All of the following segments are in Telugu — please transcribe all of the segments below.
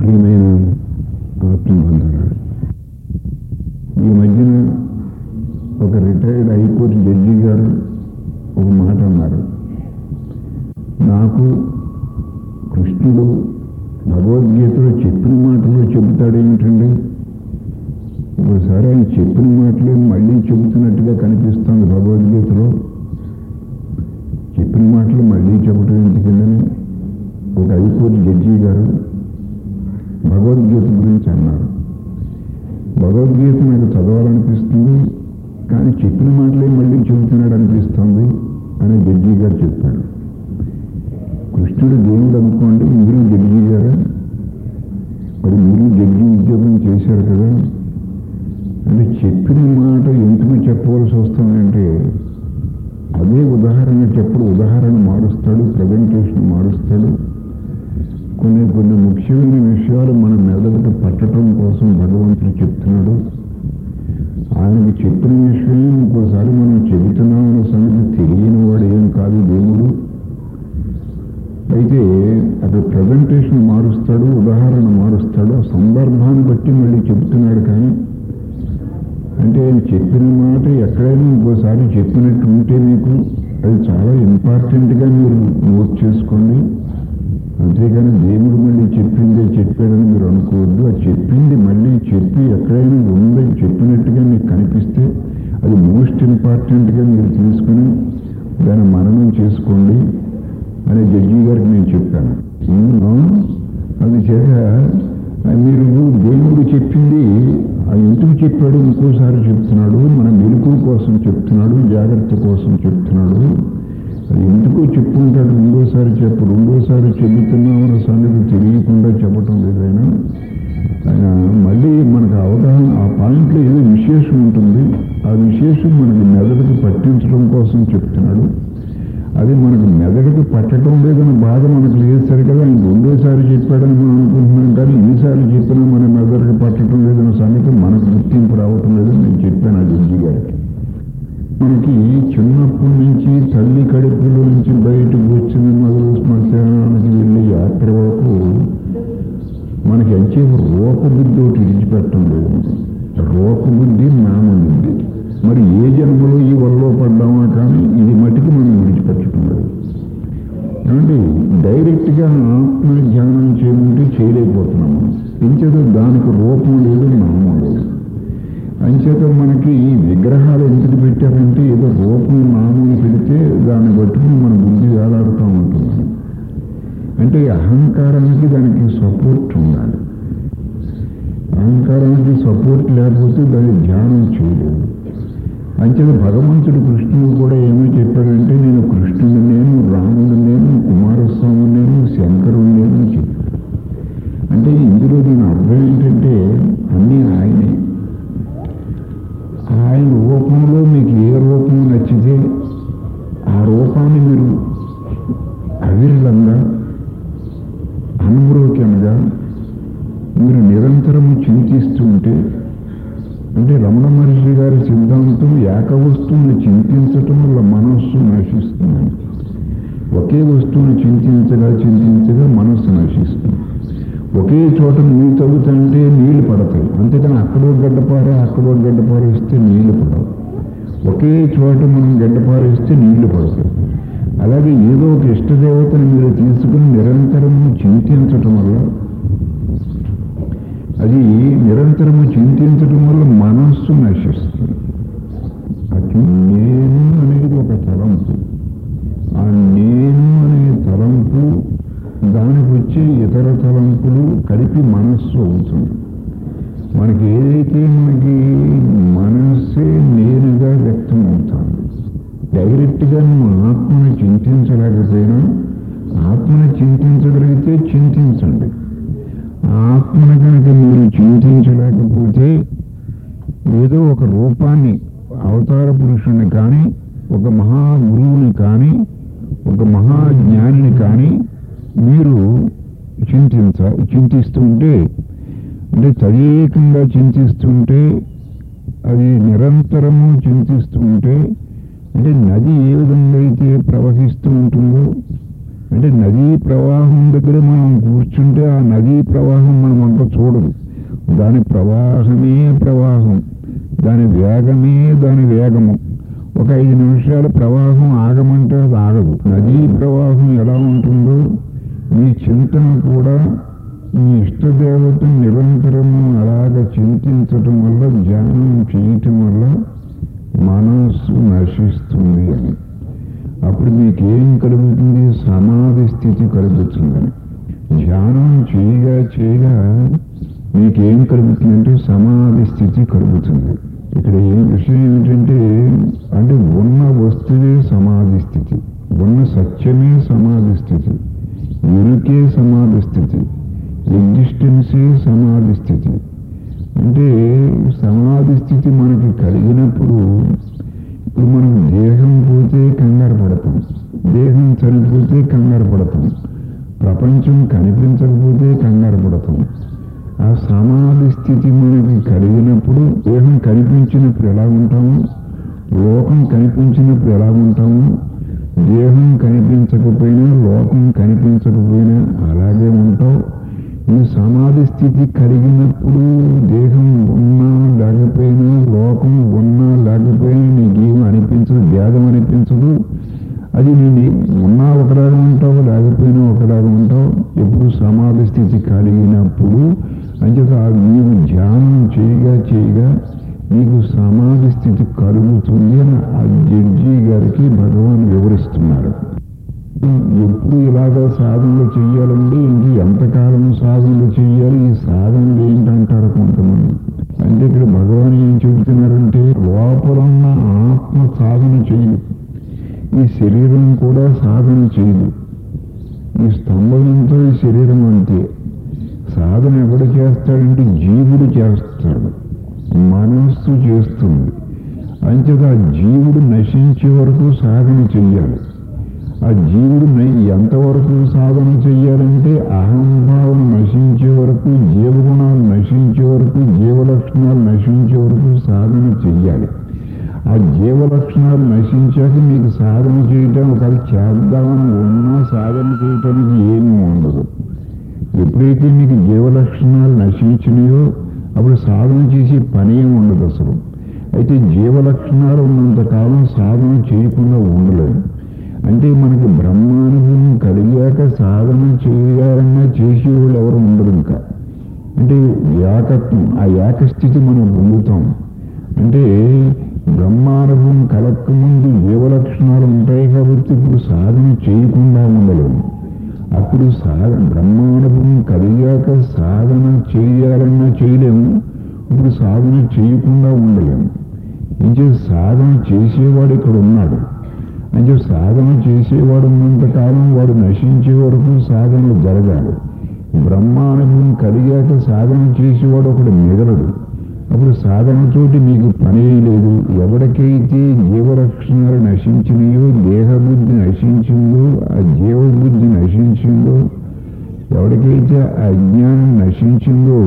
ప్రియమైన ఆత్మబంధువులు ఈ మధ్యన ఒక రిటైర్డ్ హైకోర్టు జడ్జి గారు ఒక మాట అన్నారు నాకు కృష్ణుడు భగవద్గీతలో చెప్పిన మాటలు చెబుతాడు ఏమిటండి ఒకసారి ఆయన చెప్పిన మాటలే మళ్ళీ చెబుతున్నట్టుగా కనిపిస్తుంది భగవద్గీతలో చెప్పిన మాటలు మళ్ళీ చెప్పడం ఎందుకందని ఒక హైకోర్టు జడ్జి గారు భగవద్గీత గురించి అన్నారు భగవద్గీత నాకు చదవాలనిపిస్తుంది కానీ చెప్పిన మాటలే మళ్ళీ చెబుతున్నాడు అనిపిస్తుంది అని జడ్జి గారు చెప్పాడు కృష్ణుడు దేవుడు అనుకోండి మీరు జడ్జి గారు మరి మీరు జడ్జి ఉద్యోగం చేశారు కదా అంటే చెప్పిన మాట ఎందుకు చెప్పవలసి వస్తుందంటే అదే ఉదాహరణ చెప్పుడు ఉదాహరణ మారుస్తాడు ప్రజెంటేషన్ మారుస్తాడు కొన్ని కొన్ని ముఖ్యమైన విషయాలు మన మెదడుకు పట్టడం కోసం భగవంతుడు చెప్తున్నాడు ఆయనకు చెప్పిన విషయం ఇంకోసారి మనం చెబుతున్నామన్న సంగతి తెలియని వాడు ఏం కాదు దేవుడు అయితే అక్కడ ప్రజెంటేషన్ మారుస్తాడు ఉదాహరణ మారుస్తాడు ఆ సందర్భాన్ని బట్టి మళ్ళీ చెబుతున్నాడు కానీ అంటే ఆయన చెప్పిన మాట ఎక్కడైనా ఇంకోసారి చెప్పినట్టు ఉంటే మీకు అది చాలా ఇంపార్టెంట్గా మీరు నోట్ చేసుకోండి అంతేగాని దేవుడు మళ్ళీ చెప్పిందే చెప్పాడని మీరు అనుకోవద్దు అది చెప్పింది మళ్ళీ చెప్పి ఎక్కడైనా ఉందని చెప్పినట్టుగా మీకు కనిపిస్తే అది మోస్ట్ ఇంపార్టెంట్గా మీరు తీసుకుని దాన్ని మననం చేసుకోండి అని జడ్జి గారికి నేను చెప్పాను ఇందులో అది చేత మీరు దేవుడు చెప్పింది ఆ ఎందుకు చెప్పాడు ఇంకోసారి చెప్తున్నాడు మన మెలకు కోసం చెప్తున్నాడు జాగ్రత్త కోసం చెప్తున్నాడు అది ఎందుకో చెప్పుకుంటాడు రెండోసారి చెప్పు రెండోసారి చెబుతున్నామన్న సంగతి తెలియకుండా చెప్పటం లేదైనా ఆయన మళ్ళీ మనకు అవగాహన ఆ పాయింట్లో ఏదో విశేషం ఉంటుంది ఆ విశేషం మనకి మెదడుకు పట్టించడం కోసం చెప్తున్నాడు అది మనకు మెదడుకు పట్టడం లేదన్న బాధ మనకు లేదు సరే కదా ఆయన రెండోసారి చెప్పాడని మనం అనుకుంటున్నాం కానీ ఈసారి చెప్పినా మన మెదడుకు పట్టడం లేదన్న సంగతి మనకు గుర్తింపు రావటం లేదని నేను చెప్పాను ఆ జడ్జి గారికి మనకి చిన్నప్పటి నుంచి తల్లి కడుపులో నుంచి బయటకు వచ్చిన మొదలు శ్మశానానికి వెళ్ళే యాత్ర వరకు మనకి వచ్చే రూపబుద్ధి ఒకటి విడిచిపెట్టడం లేదు రూపబుద్ధి నామబుద్ధి మరి ఏ జన్మలో ఈ వల్లో పడ్డామా కానీ ఇది మటుకు మనం విడిచిపెట్టడం లేదు ఏమంటే డైరెక్ట్గా ఆత్మ ధ్యానం చేయమంటే చేయలేకపోతున్నాము ఇంచేత దానికి రూపం లేదు నామం లేదు అంచేత మనకి ఈ విగ్రహాలు ఎందుకు పెట్టారంటే ఏదో రూపం నామం పెడితే దాన్ని పట్టుకుని మన బుద్ధి వేలాడుతూ ఉంటుంది అంటే ఈ అహంకారానికి దానికి సపోర్ట్ ఉండాలి అహంకారానికి సపోర్ట్ లేకపోతే దాన్ని ధ్యానం చేయలేదు అంచేత భగవంతుడు కృష్ణుడు కూడా ఏమో చెప్పాడంటే నేను కృష్ణుడు నేను రాముడు నేను కుమారస్వామి నేను శంకరుడు నేను అని చెప్పాడు అంటే ఇందులో దీని అర్థం ఏంటంటే అన్నీ ఆయనే ఆయన రూపంలో మీకు ఏ రూపం నచ్చితే ఆ రూపాన్ని మీరు అవిరళంగా అనుభూతిగా మీరు నిరంతరము చింతిస్తూ ఉంటే అంటే రమణ మహర్షి గారి సిద్ధాంతం ఏక వస్తువుని చింతించటం వల్ల మనస్సు నశిస్తుందని ఒకే వస్తువుని చింతించగా చింతించగా మనస్సు నశిస్తుంది ఒకే చోట నీళ్ళు తగ్గుతుంటే నీళ్లు పడతాయి అంతేకాని అక్కడో గడ్డపార అక్కడో గడ్డపార ఇస్తే నీళ్లు పడవు ఒకే చోట మనం గడ్డపార ఇస్తే నీళ్లు పడతాయి అలాగే ఏదో ఒక ఇష్టదేవతను మీరు తీసుకుని నిరంతరము చింతించటం వల్ల అది నిరంతరము చింతించటం వల్ల మనస్సు నశిస్తుంది అది నేను అనేది ఒక తలంపు ఆ నేను అనే తలంపు దానికి వచ్చే ఇతర తలంపులు కలిపి మనస్సు అవుతుంది మనకి ఏదైతే మనకి మనస్సే నేరుగా వ్యక్తం అవుతుంది డైరెక్ట్గా నువ్వు ఆత్మని చింతించలేకపోయినా ఆత్మని చింతించగలిగితే చింతించండి ఆత్మను కనుక మీరు చింతించలేకపోతే ఏదో ఒక రూపాన్ని అవతార పురుషుణ్ణి కానీ ఒక మహా గురువుని కానీ ఒక మహాజ్ఞానిని కానీ మీరు చింతించ చింతిస్తుంటే అంటే తదేకంగా చింతిస్తుంటే అది నిరంతరము చింతిస్తుంటే అంటే నది ఏ విధంగా అయితే ప్రవహిస్తూ ఉంటుందో అంటే నదీ ప్రవాహం దగ్గర మనం కూర్చుంటే ఆ నదీ ప్రవాహం మనం అంత చూడదు దాని ప్రవాహమే ప్రవాహం దాని వేగమే దాని వేగము ఒక ఐదు నిమిషాల ప్రవాహం ఆగమంటే అది ఆగదు నదీ ప్రవాహం ఎలా ఉంటుందో మీ చింతన కూడా మీ ఇష్టదేవత నిరంతరము అలాగ చింతించటం వల్ల ధ్యానం చేయటం వల్ల మనస్సు నశిస్తుంది అని అప్పుడు మీకేం కలుగుతుంది సమాధి స్థితి కలుగుతుందని ధ్యానం చేయగా చేయగా మీకేం కలుగుతుందంటే సమాధి స్థితి కలుగుతుంది ఇక్కడ ఏం విషయం ఏమిటంటే అంటే ఉన్న వస్తువే సమాధి స్థితి ఉన్న సత్యమే సమాధి స్థితి ఎరుకే సమాధి స్థితి ఎగ్జిస్టెన్సే సమాధి స్థితి అంటే సమాధి స్థితి మనకి కలిగినప్పుడు ఇప్పుడు మనం దేహం పోతే కంగారు పడతాం దేహం చనిపోతే కంగారు పడతాం ప్రపంచం కనిపించకపోతే కంగారు పడతాం ఆ సమాధి స్థితి మనకి కలిగినప్పుడు దేహం కనిపించినప్పుడు ఎలా ఉంటాము లోకం కనిపించినప్పుడు ఎలా ఉంటాము దేహం కనిపించకపోయినా లోకం కనిపించకపోయినా అలాగే ఉంటావు ఈ సమాధి స్థితి కలిగినప్పుడు దేహం ఉన్నా లేకపోయినా లోకం ఉన్నా లేకపోయినా నీకేం అనిపించదు భేదం అనిపించదు అది నేను ఉన్నా ఒకలాగా ఉంటావు లేకపోయినా ఒకలాగా ఉంటావు ఎప్పుడు సమాధి స్థితి కలిగినప్పుడు అంచేత నీవు ధ్యానం చేయగా చేయగా నీకు సమాధి స్థితి కలుగుతుంది అని ఆ జడ్జి గారికి భగవాన్ వివరిస్తున్నారు ఎప్పుడు ఇలాగ సాధనలు చెయ్యాలండి ఇంక ఎంతకాలం సాధనలు చెయ్యాలి ఈ సాధనలు ఏంటంటారు కొంతమంది అంటే ఇక్కడ భగవాన్ ఏం చెబుతున్నారంటే లోపల ఉన్న ఆత్మ సాధన చేయదు ఈ శరీరం కూడా సాధన చేయదు ఈ స్తంభనంతో ఈ శరీరం అంతే సాధన ఎవడు చేస్తాడంటే జీవుడు చేస్తాడు మనస్సు చేస్తుంది అంచేత ఆ జీవుడు నశించే వరకు సాధన చెయ్యాలి ఆ జీవుడు న- ఎంతవరకు సాధన చెయ్యాలంటే అహంభావం నశించే వరకు జీవగుణాలు నశించే వరకు జీవలక్షణాలు నశించే వరకు సాధన చెయ్యాలి ఆ జీవలక్షణాలు నశించాక మీకు సాధన చేయటం ఒకవేళ చేద్దామని ఉన్నా సాధన చేయటానికి ఏమీ ఉండదు ఎప్పుడైతే మీకు జీవలక్షణాలు నశించినాయో అప్పుడు సాధన చేసే పని ఏమి ఉండదు అసలు అయితే జీవలక్షణాలు ఉన్నంత కాలం సాధన చేయకుండా ఉండలేదు అంటే మనకి బ్రహ్మానుభవం కలిగాక సాధన చేయాలన్నా చేసేవాళ్ళు ఎవరు ఉండరు ఇంకా అంటే ఏకత్వం ఆ ఏకస్థితి మనం పొందుతాం అంటే బ్రహ్మానుభవం కలక్క ముందు జీవలక్షణాలు ఉంటాయి కాబట్టి ఇప్పుడు సాధన చేయకుండా ఉండలేము అప్పుడు సాధన బ్రహ్మానుభవం కలిగాక సాధన చేయాలన్నా చేయలేము ఇప్పుడు సాధన చేయకుండా ఉండలేము ఇంకే సాధన చేసేవాడు ఇక్కడ ఉన్నాడు అంటే సాధన చేసేవాడు ఉన్నంత కాలం వాడు నశించే వరకు సాధన జరగాలి బ్రహ్మానుభవం కలిగాక సాధన చేసేవాడు ఒకడు మిగలడు అప్పుడు సాధనతోటి మీకు పని లేదు ఎవరికైతే జీవలక్షణాలు నశించినాయో దేహబుద్ధి నశించిందో ఆ జీవబుద్ధి నశించిందో ఎవరికైతే ఆ అజ్ఞానం నశించిందో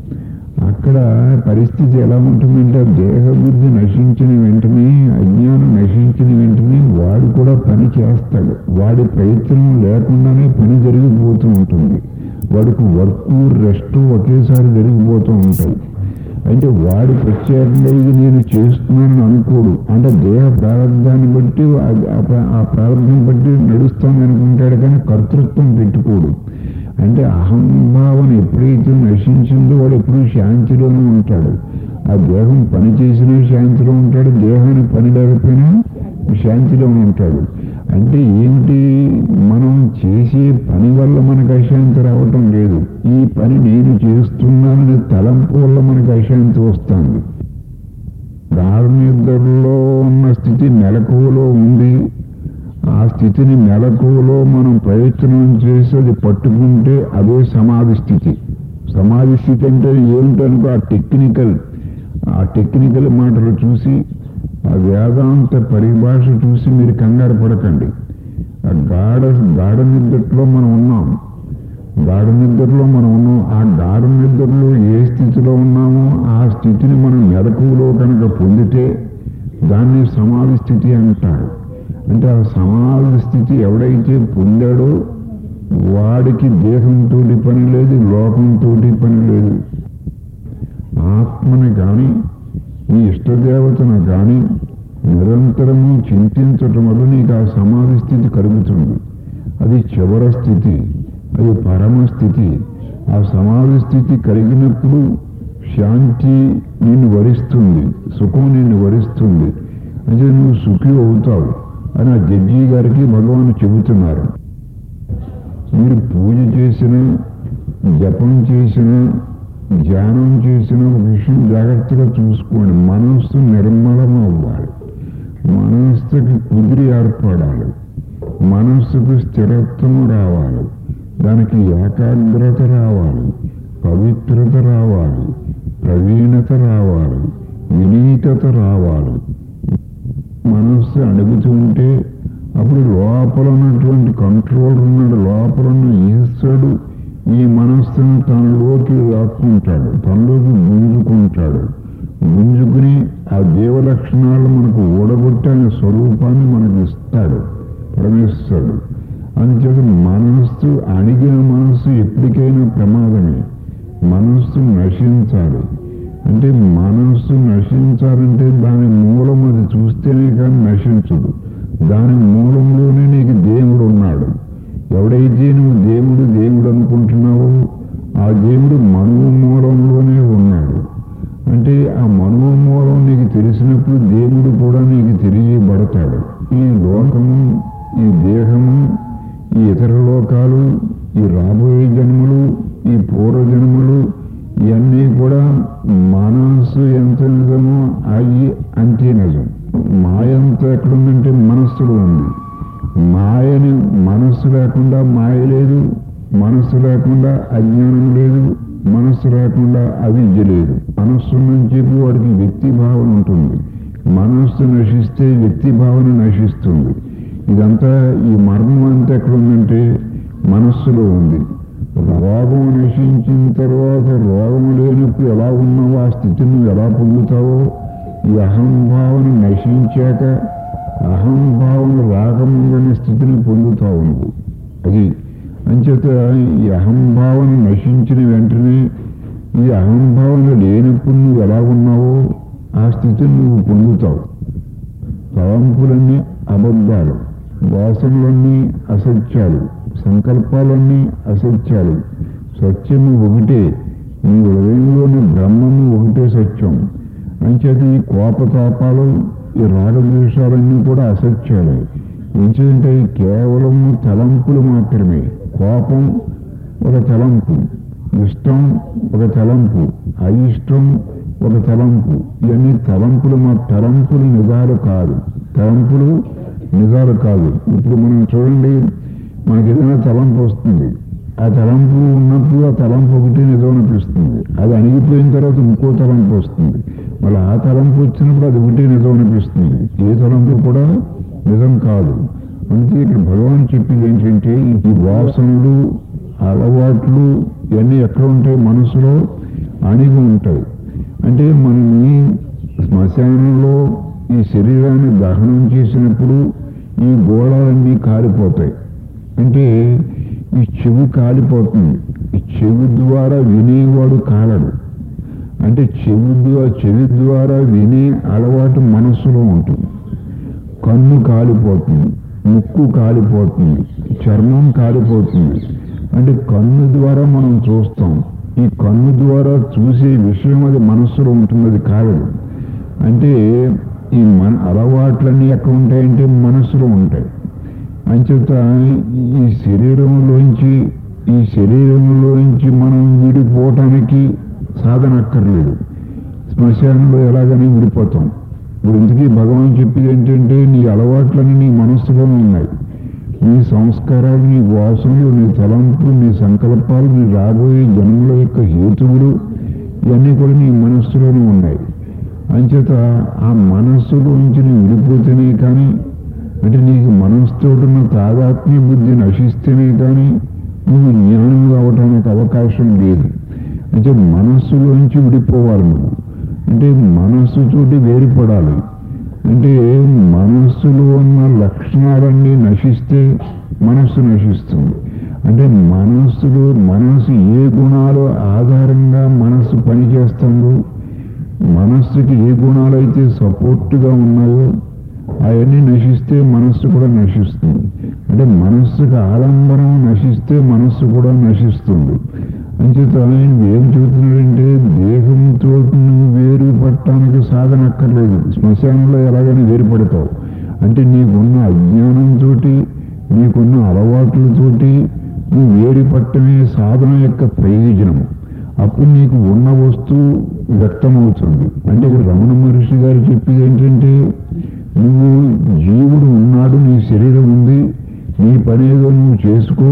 అక్కడ పరిస్థితి ఎలా ఉంటుందంటే దేహబుద్ధి నశించిన వెంటనే అజ్ఞానం నశించిన వెంటనే వాడు కూడా పని చేస్తాడు వాడి ప్రయత్నం లేకుండానే పని జరిగిపోతూ ఉంటుంది వాడికి వర్క్ రెస్ట్ ఒకేసారి జరిగిపోతూ ఉంటాయి అంటే వాడి ప్రత్యేకంగా ఇది నేను చేస్తున్నానని అనుకోడు అంటే దేహ ప్రారంభాన్ని బట్టి ఆ- ఆ ప్ర- ఆ ప్రారంభం బట్టి నడుస్తాను అనుకుంటాడు కానీ కర్తృత్వం పెట్టుకోడు అంటే అహంభావన ఎప్పుడైతే నశించిందో వాడు ఎప్పుడు శాంతిలోనే ఉంటాడు ఆ దేహం పని చేసినా శాంతిలో ఉంటాడు దేహానికి పని లేకపోయినా శాంతిలోనే ఉంటాడు అంటే ఏంటి మనం చేసే పని వల్ల మనకు అశాంతి రావటం లేదు ఈ పని నేను చేస్తున్నాననే తలంపు వల్ల మనకు అశాంతి వస్తుంది గాఢనిద్రలో ఉన్న స్థితి మెలకువలో ఉంది ఆ స్థితిని మెలకువలో మనం ప్రయత్నం చేసి అది పట్టుకుంటే అదే సమాధి స్థితి సమాధి స్థితి అంటే ఏమిటనుకో ఆ టెక్నికల్ ఆ టెక్నికల్ మాటలు చూసి ఆ వేదాంత పరిభాష చూసి మీరు కంగారు పడకండి ఆ గాఢ గాఢ నిద్రలో మనం ఉన్నాం గాఢ నిద్రలో మనం ఉన్నాం ఆ గాఢ నిద్రలో ఏ స్థితిలో ఉన్నామో ఆ స్థితిని మనం మెలకువలో కనుక పొందితే దాన్ని సమాధి స్థితి అంటారు అంటే ఆ సమాధి స్థితి ఎవడైతే పొందాడో వాడికి దేహంతో పని లేదు లోకంతో పని లేదు ఆత్మని కానీ నీ ఇష్టదేవతను కానీ నిరంతరము చింతించటం వల్ల నీకు ఆ సమాధి స్థితి కలుగుతుంది అది చివర స్థితి అది పరమ స్థితి ఆ సమాధి స్థితి కలిగినప్పుడు శాంతి నిన్ను వరిస్తుంది సుఖం నిన్ను వరిస్తుంది అంటే నువ్వు సుఖి అవుతావు అని ఆ జడ్జి గారికి భగవాన్ చెబుతున్నారు మీరు పూజ చేసిన జపం చేసిన ధ్యానం చేసిన ఒక విషయం జాగ్రత్తగా చూసుకోండి మనస్సు నిర్మలం అవ్వాలి మనస్సుకి కుదిరి ఏర్పడాలి మనస్సుకు స్థిరత్వం రావాలి దానికి ఏకాగ్రత రావాలి పవిత్రత రావాలి ప్రవీణత రావాలి వినీతత రావాలి మనస్సు అడుగుతూ ఉంటే అప్పుడు లోపల ఉన్నటువంటి కంట్రోలర్ ఉన్నాడు లోపల ఉన్న ఈశ్వరుడు ఈ మనస్సును తనలోకి లాక్కుంటాడు తనలోకి గుంజుకుంటాడు గుంజుకుని ఆ దేవ లక్షణాలు మనకు ఓడగొట్టి ఆయన స్వరూపాన్ని మనకు ఇస్తాడు పరమేశ్వరుడు అందుచేత మనస్సు అణిగిన మనస్సు ఎప్పటికైనా ప్రమాదమే మనస్సు నశించాలి అంటే మనస్సు నశించాలంటే దాని మూలం అది చూస్తేనే కానీ నశించదు దాని మూలంలోనే నీకు దేవుడు ఉన్నాడు ఎవడైతే నువ్వు దేవుడు దేవుడు అనుకుంటున్నావో ఆ దేవుడు మనువు మూలంలోనే ఉన్నాడు అంటే ఆ మనువు మూలం నీకు తెలిసినప్పుడు దేవుడు కూడా నీకు తెలియబడతాడు ఈ లోకము ఈ దేహము ఈ ఇతర లోకాలు ఈ రాబోయే జన్మలు ఈ పూర్వ జన్మలు ఇవన్నీ కూడా మనస్సు ఎంత నిజమో అవి అంతే నిజం మాయ అంతా ఎక్కడుందంటే మనస్సులో ఉంది మాయని మనస్సు లేకుండా మాయ లేదు మనస్సు లేకుండా అజ్ఞానం లేదు మనస్సు లేకుండా అవిద్య లేదు మనస్సు నుంచి చెప్పి వాడికి వ్యక్తి భావన ఉంటుంది మనస్సు నశిస్తే వ్యక్తి భావన నశిస్తుంది ఇదంతా ఈ మర్మం అంతా ఎక్కడ ఉందంటే మనస్సులో ఉంది రోగం నశించిన తర్వాత రోగం లేనప్పుడు ఎలా ఉన్నావో ఆ స్థితిని నువ్వు ఎలా పొందుతావో ఈ అహంభావన నశించాక అహంభావన రాగముందని స్థితిని పొందుతావు నువ్వు అది అంచేత ఈ అహంభావన నశించిన వెంటనే ఈ అహంభావన లేనప్పుడు నువ్వు ఎలా ఉన్నావో ఆ స్థితిని నువ్వు పొందుతావు తలంపులన్నీ అబద్ధాలు వాసనలన్నీ అసత్యాలు సంకల్పాలన్నీ అసత్యాలు సత్యము ఒకటే నీ హృదయంలోని బ్రహ్మము ఒకటే సత్యం అంచేత ఈ కోపతాపాలు ఈ రాగద్వేషాలన్నీ కూడా అసత్యాలే ఎందుకంటే కేవలం తలంపులు మాత్రమే కోపం ఒక తలంపు ఇష్టం ఒక తలంపు అయిష్టం ఒక తలంపు ఇవన్నీ తలంపులు మా తలంపులు నిజాలు కాదు తలంపులు నిజాలు కాదు ఇప్పుడు మనం చూడండి మనకి ఏదైనా తలంపు వస్తుంది ఆ తలంపు ఉన్నప్పుడు ఆ తలంపు ఒకటి నిజం అనిపిస్తుంది అది అణిగిపోయిన తర్వాత ఇంకో తలంపు వస్తుంది మళ్ళీ ఆ తలంపు వచ్చినప్పుడు అది ఒకటి నిజం అనిపిస్తుంది ఏ తలంపు కూడా నిజం కాదు అందుకే ఇక్కడ భగవాన్ చెప్పింది ఏంటంటే ఈ వాసనలు అలవాట్లు ఇవన్నీ ఎక్కడ ఉంటాయి మనసులో అణిగి ఉంటాయి అంటే మనని శ్మశానంలో ఈ శరీరాన్ని దహనం చేసినప్పుడు ఈ గోళాలన్నీ కాలిపోతాయి అంటే ఈ చెవి కాలిపోతుంది ఈ చెవి ద్వారా వినేవాడు కాలడు అంటే చెవి ద్వారా చెవి ద్వారా వినే అలవాటు మనస్సులో ఉంటుంది కన్ను కాలిపోతుంది ముక్కు కాలిపోతుంది చర్మం కాలిపోతుంది అంటే కన్ను ద్వారా మనం చూస్తాం ఈ కన్ను ద్వారా చూసే విషయం అది మనస్సులో ఉంటుంది అది కాలదు అంటే ఈ మన అలవాట్లన్నీ ఎక్కడ ఉంటాయంటే మనస్సులో ఉంటాయి అంచేత ఈ శరీరంలోంచి ఈ శరీరంలోంచి మనం విడిపోవటానికి సాధన అక్కర్లేదు శ్మశానంలో ఎలాగని విడిపోతాం ఇప్పుడు ఇంతకీ భగవాన్ చెప్పేది ఏంటంటే నీ అలవాట్లన్నీ నీ మనస్సులోనే ఉన్నాయి నీ సంస్కారాలు నీ వాసనలు నీ తలంపులు నీ సంకల్పాలు నీ రాబోయే జన్మల యొక్క హేతువులు ఇవన్నీ కూడా నీ మనస్సులోనే ఉన్నాయి అంచేత ఆ మనస్సులోంచి నీ విడిపోతేనే కానీ అంటే నీకు మనస్సుతో ఉన్న తాదాత్మ్య బుద్ధి నశిస్తేనే కానీ నువ్వు జ్ఞానం కావటానికి అవకాశం లేదు అంటే మనస్సులోంచి విడిపోవాలి నువ్వు అంటే మనస్సుతోటి వేరుపడాలి అంటే మనస్సులో ఉన్న లక్షణాలన్నీ నశిస్తే మనస్సు నశిస్తుంది అంటే మనస్సులో మనసు ఏ గుణాలు ఆధారంగా మనస్సు పనిచేస్తుందో మనస్సుకి ఏ గుణాలు అయితే సపోర్ట్గా ఉన్నాయో అవన్నీ నశిస్తే మనస్సు కూడా నశిస్తుంది అంటే మనస్సుకి ఆలంబనం నశిస్తే మనస్సు కూడా నశిస్తుంది అంచేత ఆయన ఏం చెబుతున్నాడంటే దేహంతో నువ్వు వేరు పట్టడానికి సాధన అక్కర్లేదు శ్మశానంలో ఎలాగైనా వేరుపడతావు అంటే నీకున్న అజ్ఞానంతో నీకున్న అలవాట్లతోటి నువ్వు వేడి పట్టమే సాధన యొక్క ప్రయోజనము అప్పుడు నీకు ఉన్న వస్తువు వ్యక్తమవుతుంది అంటే ఇక్కడ రమణ మహర్షి గారు చెప్పేది ఏంటంటే నువ్వు జీవుడు ఉన్నాడు నీ శరీరం ఉంది నీ పని ఏదో నువ్వు చేసుకో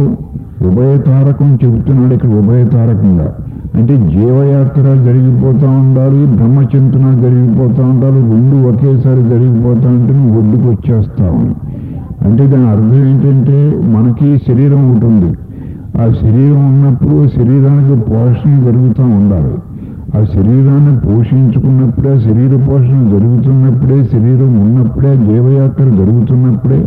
ఉభయతారకం చెబుతున్నాడు ఇక్కడ ఉభయతారకంగా అంటే జీవయాత్ర జరిగిపోతూ ఉండాలి బ్రహ్మచింతన జరిగిపోతూ ఉండాలి రెండు ఒకేసారి జరిగిపోతా ఉంటే నువ్వు ఒడ్డుకు వచ్చేస్తావు అంటే దాని అర్థం ఏంటంటే మనకి శరీరం ఒకటి ఉంది ఆ శరీరం ఉన్నప్పుడు శరీరానికి పోషణ జరుగుతూ ఉండాలి ఆ శరీరాన్ని పోషించుకున్నప్పుడే శరీర పోషణ జరుగుతున్నప్పుడే శరీరం ఉన్నప్పుడే జీవయాత్ర జరుగుతున్నప్పుడే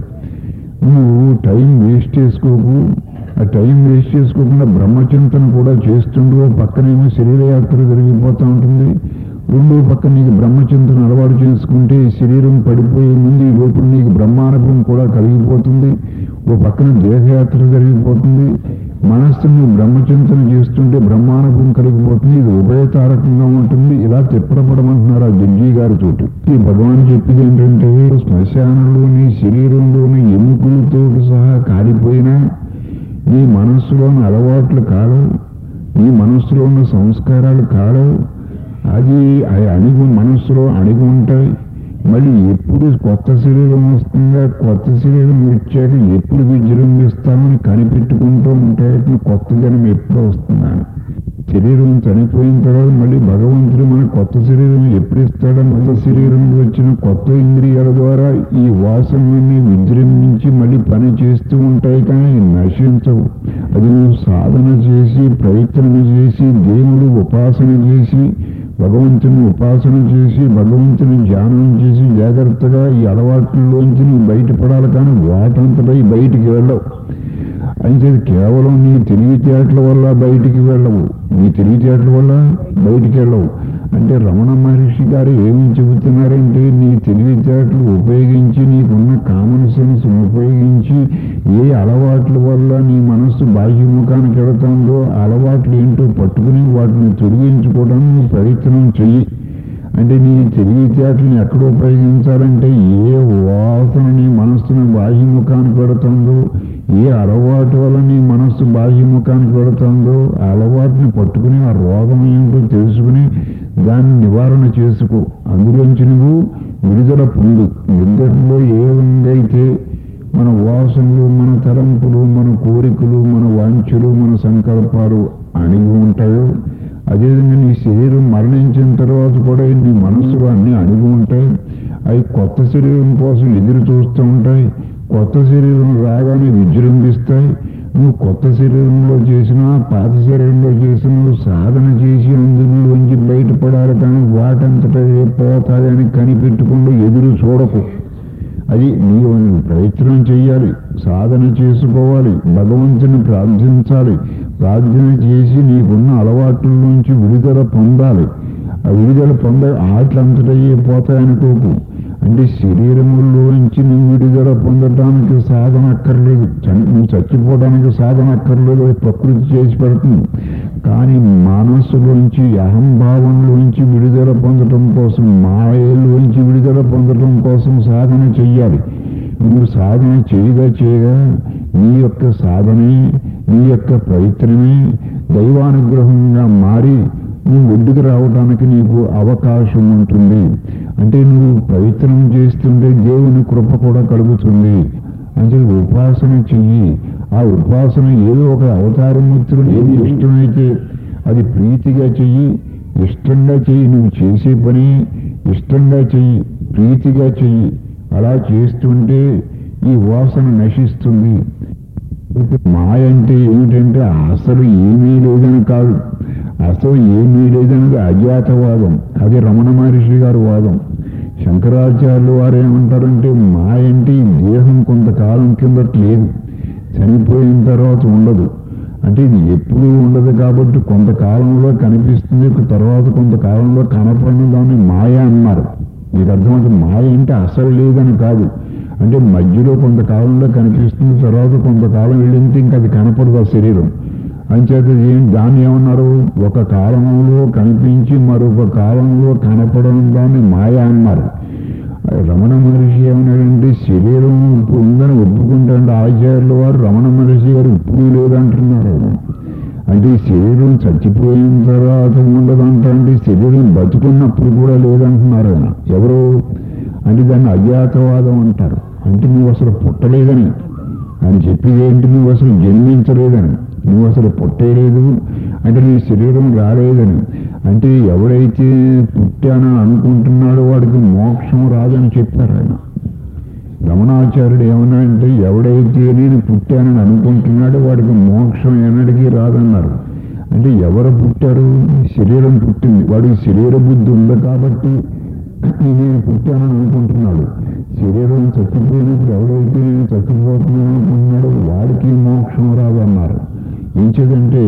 నువ్వు టైం వేస్ట్ చేసుకోకు ఆ టైం వేస్ట్ చేసుకోకుండా బ్రహ్మచింతన కూడా చేస్తుండు ఓ పక్కనేమో శరీరయాత్ర జరిగిపోతూ ఉంటుంది రెండో పక్కన నీకు బ్రహ్మచింతన అలవాటు చేసుకుంటే ఈ శరీరం పడిపోయే ముందు ఈ లోపల నీకు బ్రహ్మానుభవం కూడా కలిగిపోతుంది ఓ పక్కన దేహయాత్ర జరిగిపోతుంది మనస్సును బ్రహ్మచింతన చేస్తుంటే బ్రహ్మానుభవం కలిగిపోతుంది ఇది ఉభయతారకంగా ఉంటుంది ఇలా తిప్పడపడమంటున్నారు ఆ జడ్జి గారి చోటు ఈ భగవాన్ చెప్పింది ఏంటంటే శ్మశానంలోని శరీరంలోని ఎముకలతో సహా కాలిపోయినా నీ మనస్సులోని అలవాట్లు కాలవు నీ మనస్సులో ఉన్న సంస్కారాలు కాలవు అది అవి అణిగి మనస్సులో అణిగి ఉంటాయి మళ్ళీ ఎప్పుడు కొత్త శరీరం వస్తుందా కొత్త శరీరం వచ్చాక ఎప్పుడు విజృంభిస్తామని కనిపెట్టుకుంటూ ఉంటాయి కొత్త జనం ఎప్పుడు వస్తుందని శరీరం చనిపోయిన తర్వాత మళ్ళీ భగవంతుడు మన కొత్త శరీరం ఎప్పుడు ఇస్తాడని కొత్త శరీరం వచ్చిన కొత్త ఇంద్రియాల ద్వారా ఈ వాసనలన్నీ విజృంభించి మళ్ళీ పని చేస్తూ ఉంటాయి కానీ నశించవు అది నువ్వు సాధన చేసి ప్రయత్నం చేసి దేవుడు ఉపాసన చేసి భగవంతుని ఉపాసన చేసి భగవంతుని ధ్యానం చేసి జాగ్రత్తగా ఈ అలవాట్లలోంచి నువ్వు బయటపడాలి కానీ వాటంతటా ఈ బయటికి వెళ్ళవు అయితే కేవలం నీ తెలివితేటల వల్ల బయటికి వెళ్ళవు నీ తెలివితేటల వల్ల బయటికి వెళ్ళవు అంటే రమణ మహర్షి గారు ఏమి చెబుతున్నారంటే నీ తెలివితేటలు ఉపయోగించి నీకున్న కామన్ సెన్స్ ఉపయోగించి ఏ అలవాట్ల వల్ల నీ మనస్సు బాహ్యముఖానికి వెళుతుందో ఆ అలవాట్లు ఏంటో పట్టుకుని వాటిని తొలగించుకోవడానికి నువ్వు ప్రయత్నం చెయ్యి అంటే నీ తెలివితేటలను ఎక్కడ ఉపయోగించాలంటే ఏ వాసన నీ మనస్సును బాహ్యముఖానికి పెడుతుందో ఏ అలవాటు వల్ల నీ మనస్సు బాహ్యముఖానికి పెడుతుందో ఆ అలవాటుని పట్టుకుని ఆ రోగం ఏమిటో తెలుసుకుని దాన్ని నివారణ చేసుకో అందులోంచి నువ్వు విడుదల పొందు నిద్రలో ఏ విధంగా అయితే మన వాసనలు మన తలంపులు మన కోరికలు మన వాంఛలు మన సంకల్పాలు అణిగి ఉంటాయో అదేవిధంగా నీ శరీరం మరణించిన తర్వాత కూడా నీ మనస్సులో అన్నీ అణిగి ఉంటాయి అవి కొత్త శరీరం కోసం ఎదురు చూస్తూ ఉంటాయి కొత్త శరీరం రాగానే విజృంభిస్తాయి నువ్వు కొత్త శరీరంలో చేసినా పాత శరీరంలో చేసినా నువ్వు సాధన చేసి అందులోంచి బయటపడాలి కానీ వాటంతటా ఏ పోతాయని కనిపెట్టకుండా ఎదురు చూడకు అది నీవు ప్రయత్నం చేయాలి సాధన చేసుకోవాలి భగవంతుని ప్రార్థించాలి ప్రార్థన చేసి నీకున్న అలవాట్ల నుంచి విడుదల పొందాలి ఆ విడుదల పొంద ఆటలంతటా ఏ పోతాయనుకోకు అంటే శరీరములోంచి నువ్వు విడుదల పొందడానికి సాధన అక్కర్లేదు చని- నువ్వు చచ్చిపోవడానికి సాధన అక్కర్లేదు అది ప్రకృతి చేసి పెడుతుంది కానీ మనస్సులోంచి అహంభావంలోంచి విడుదల పొందడం కోసం మాయలోంచి విడుదల పొందడం కోసం సాధన చెయ్యాలి నువ్వు సాధన చేయగా చేయగా నీ యొక్క సాధనే నీ యొక్క ప్రయత్నమే దైవానుగ్రహంగా మారి నువ్వు ఒడ్డుకు రావడానికి నీకు అవకాశం ఉంటుంది అంటే నువ్వు ప్రయత్నం చేస్తుంటే దేవుని కృప కూడా కలుగుతుంది అంటే ఉపాసన చెయ్యి ఆ ఉపాసన ఏదో ఒక అవతారమూర్తుడు ఏది ఇష్టమైతే అది ప్రీతిగా చెయ్యి ఇష్టంగా చెయ్యి నువ్వు చేసే పని ఇష్టంగా చెయ్యి ప్రీతిగా చెయ్యి అలా చేస్తుంటే ఈ వాసన నశిస్తుంది మాయ అంటే ఏమిటంటే అసలు ఏమీ లేదని కాదు అసలు ఏమీ లేదన్నది అజ్ఞాతవాదం అది రమణ మహర్షి గారి వాదం శంకరాచార్యులు వారు ఏమంటారంటే మాయ అంటే ఈ దేహం కొంతకాలం కిందట లేదు చనిపోయిన తర్వాత ఉండదు అంటే ఇది ఎప్పుడూ ఉండదు కాబట్టి కొంతకాలంలో కనిపిస్తుంది తర్వాత కొంతకాలంలో కనపడిన దాన్ని మాయ అన్నారు మీకు అర్థమవుతుంది మాయ అంటే అసలు లేదని కాదు అంటే మధ్యలో కొంతకాలంలో కనిపిస్తుంది తర్వాత కొంతకాలం వెళ్ళింది ఇంకా అది కనపడదు ఆ శరీరం అంచేత ఏం దాన్ని ఏమన్నారు ఒక కాలంలో కనిపించి మరొక కాలంలో కనపడడం దాన్ని మాయ అన్నారు రమణ మహర్షి ఏమన్నాడంటే శరీరం ఇప్పుడు ఉందని ఒప్పుకుంటాడు ఆచార్యుల వారు రమణ మహర్షి గారు ఇప్పుడు లేదంటున్నారు అంటే ఈ శరీరం చచ్చిపోయిన తర్వాత ఉండదంటే శరీరం బతుకున్నప్పుడు కూడా లేదంటున్నారు ఆయన ఎవరు అంటే దాన్ని అజ్ఞాతవాదం అంటారు అంటే నువ్వు అసలు పుట్టలేదని ఆయన చెప్పేది ఏంటి నువ్వు అసలు జన్మించలేదని నువ్వు అసలు పుట్టేలేదు అంటే నీ శరీరం రాలేదని అంటే ఎవడైతే పుట్టానని అనుకుంటున్నాడో వాడికి మోక్షం రాదని చెప్పారు ఆయన రమణాచార్యుడు ఏమన్నా అంటే ఎవడైతే నేను పుట్టానని అనుకుంటున్నాడో వాడికి మోక్షం ఎన్నటికీ రాదన్నారు అంటే ఎవరు పుట్టారు శరీరం పుట్టింది వాడికి శరీర బుద్ధి ఉంది కాబట్టి నేను పుట్టానని అనుకుంటున్నాడు శరీరం చచ్చిపోయినప్పుడు ఎవడైతే నేను చచ్చిపోతున్నాను అనుకుంటున్నాడో వాడికి మోక్షం రాదన్నారు ఏంటంటే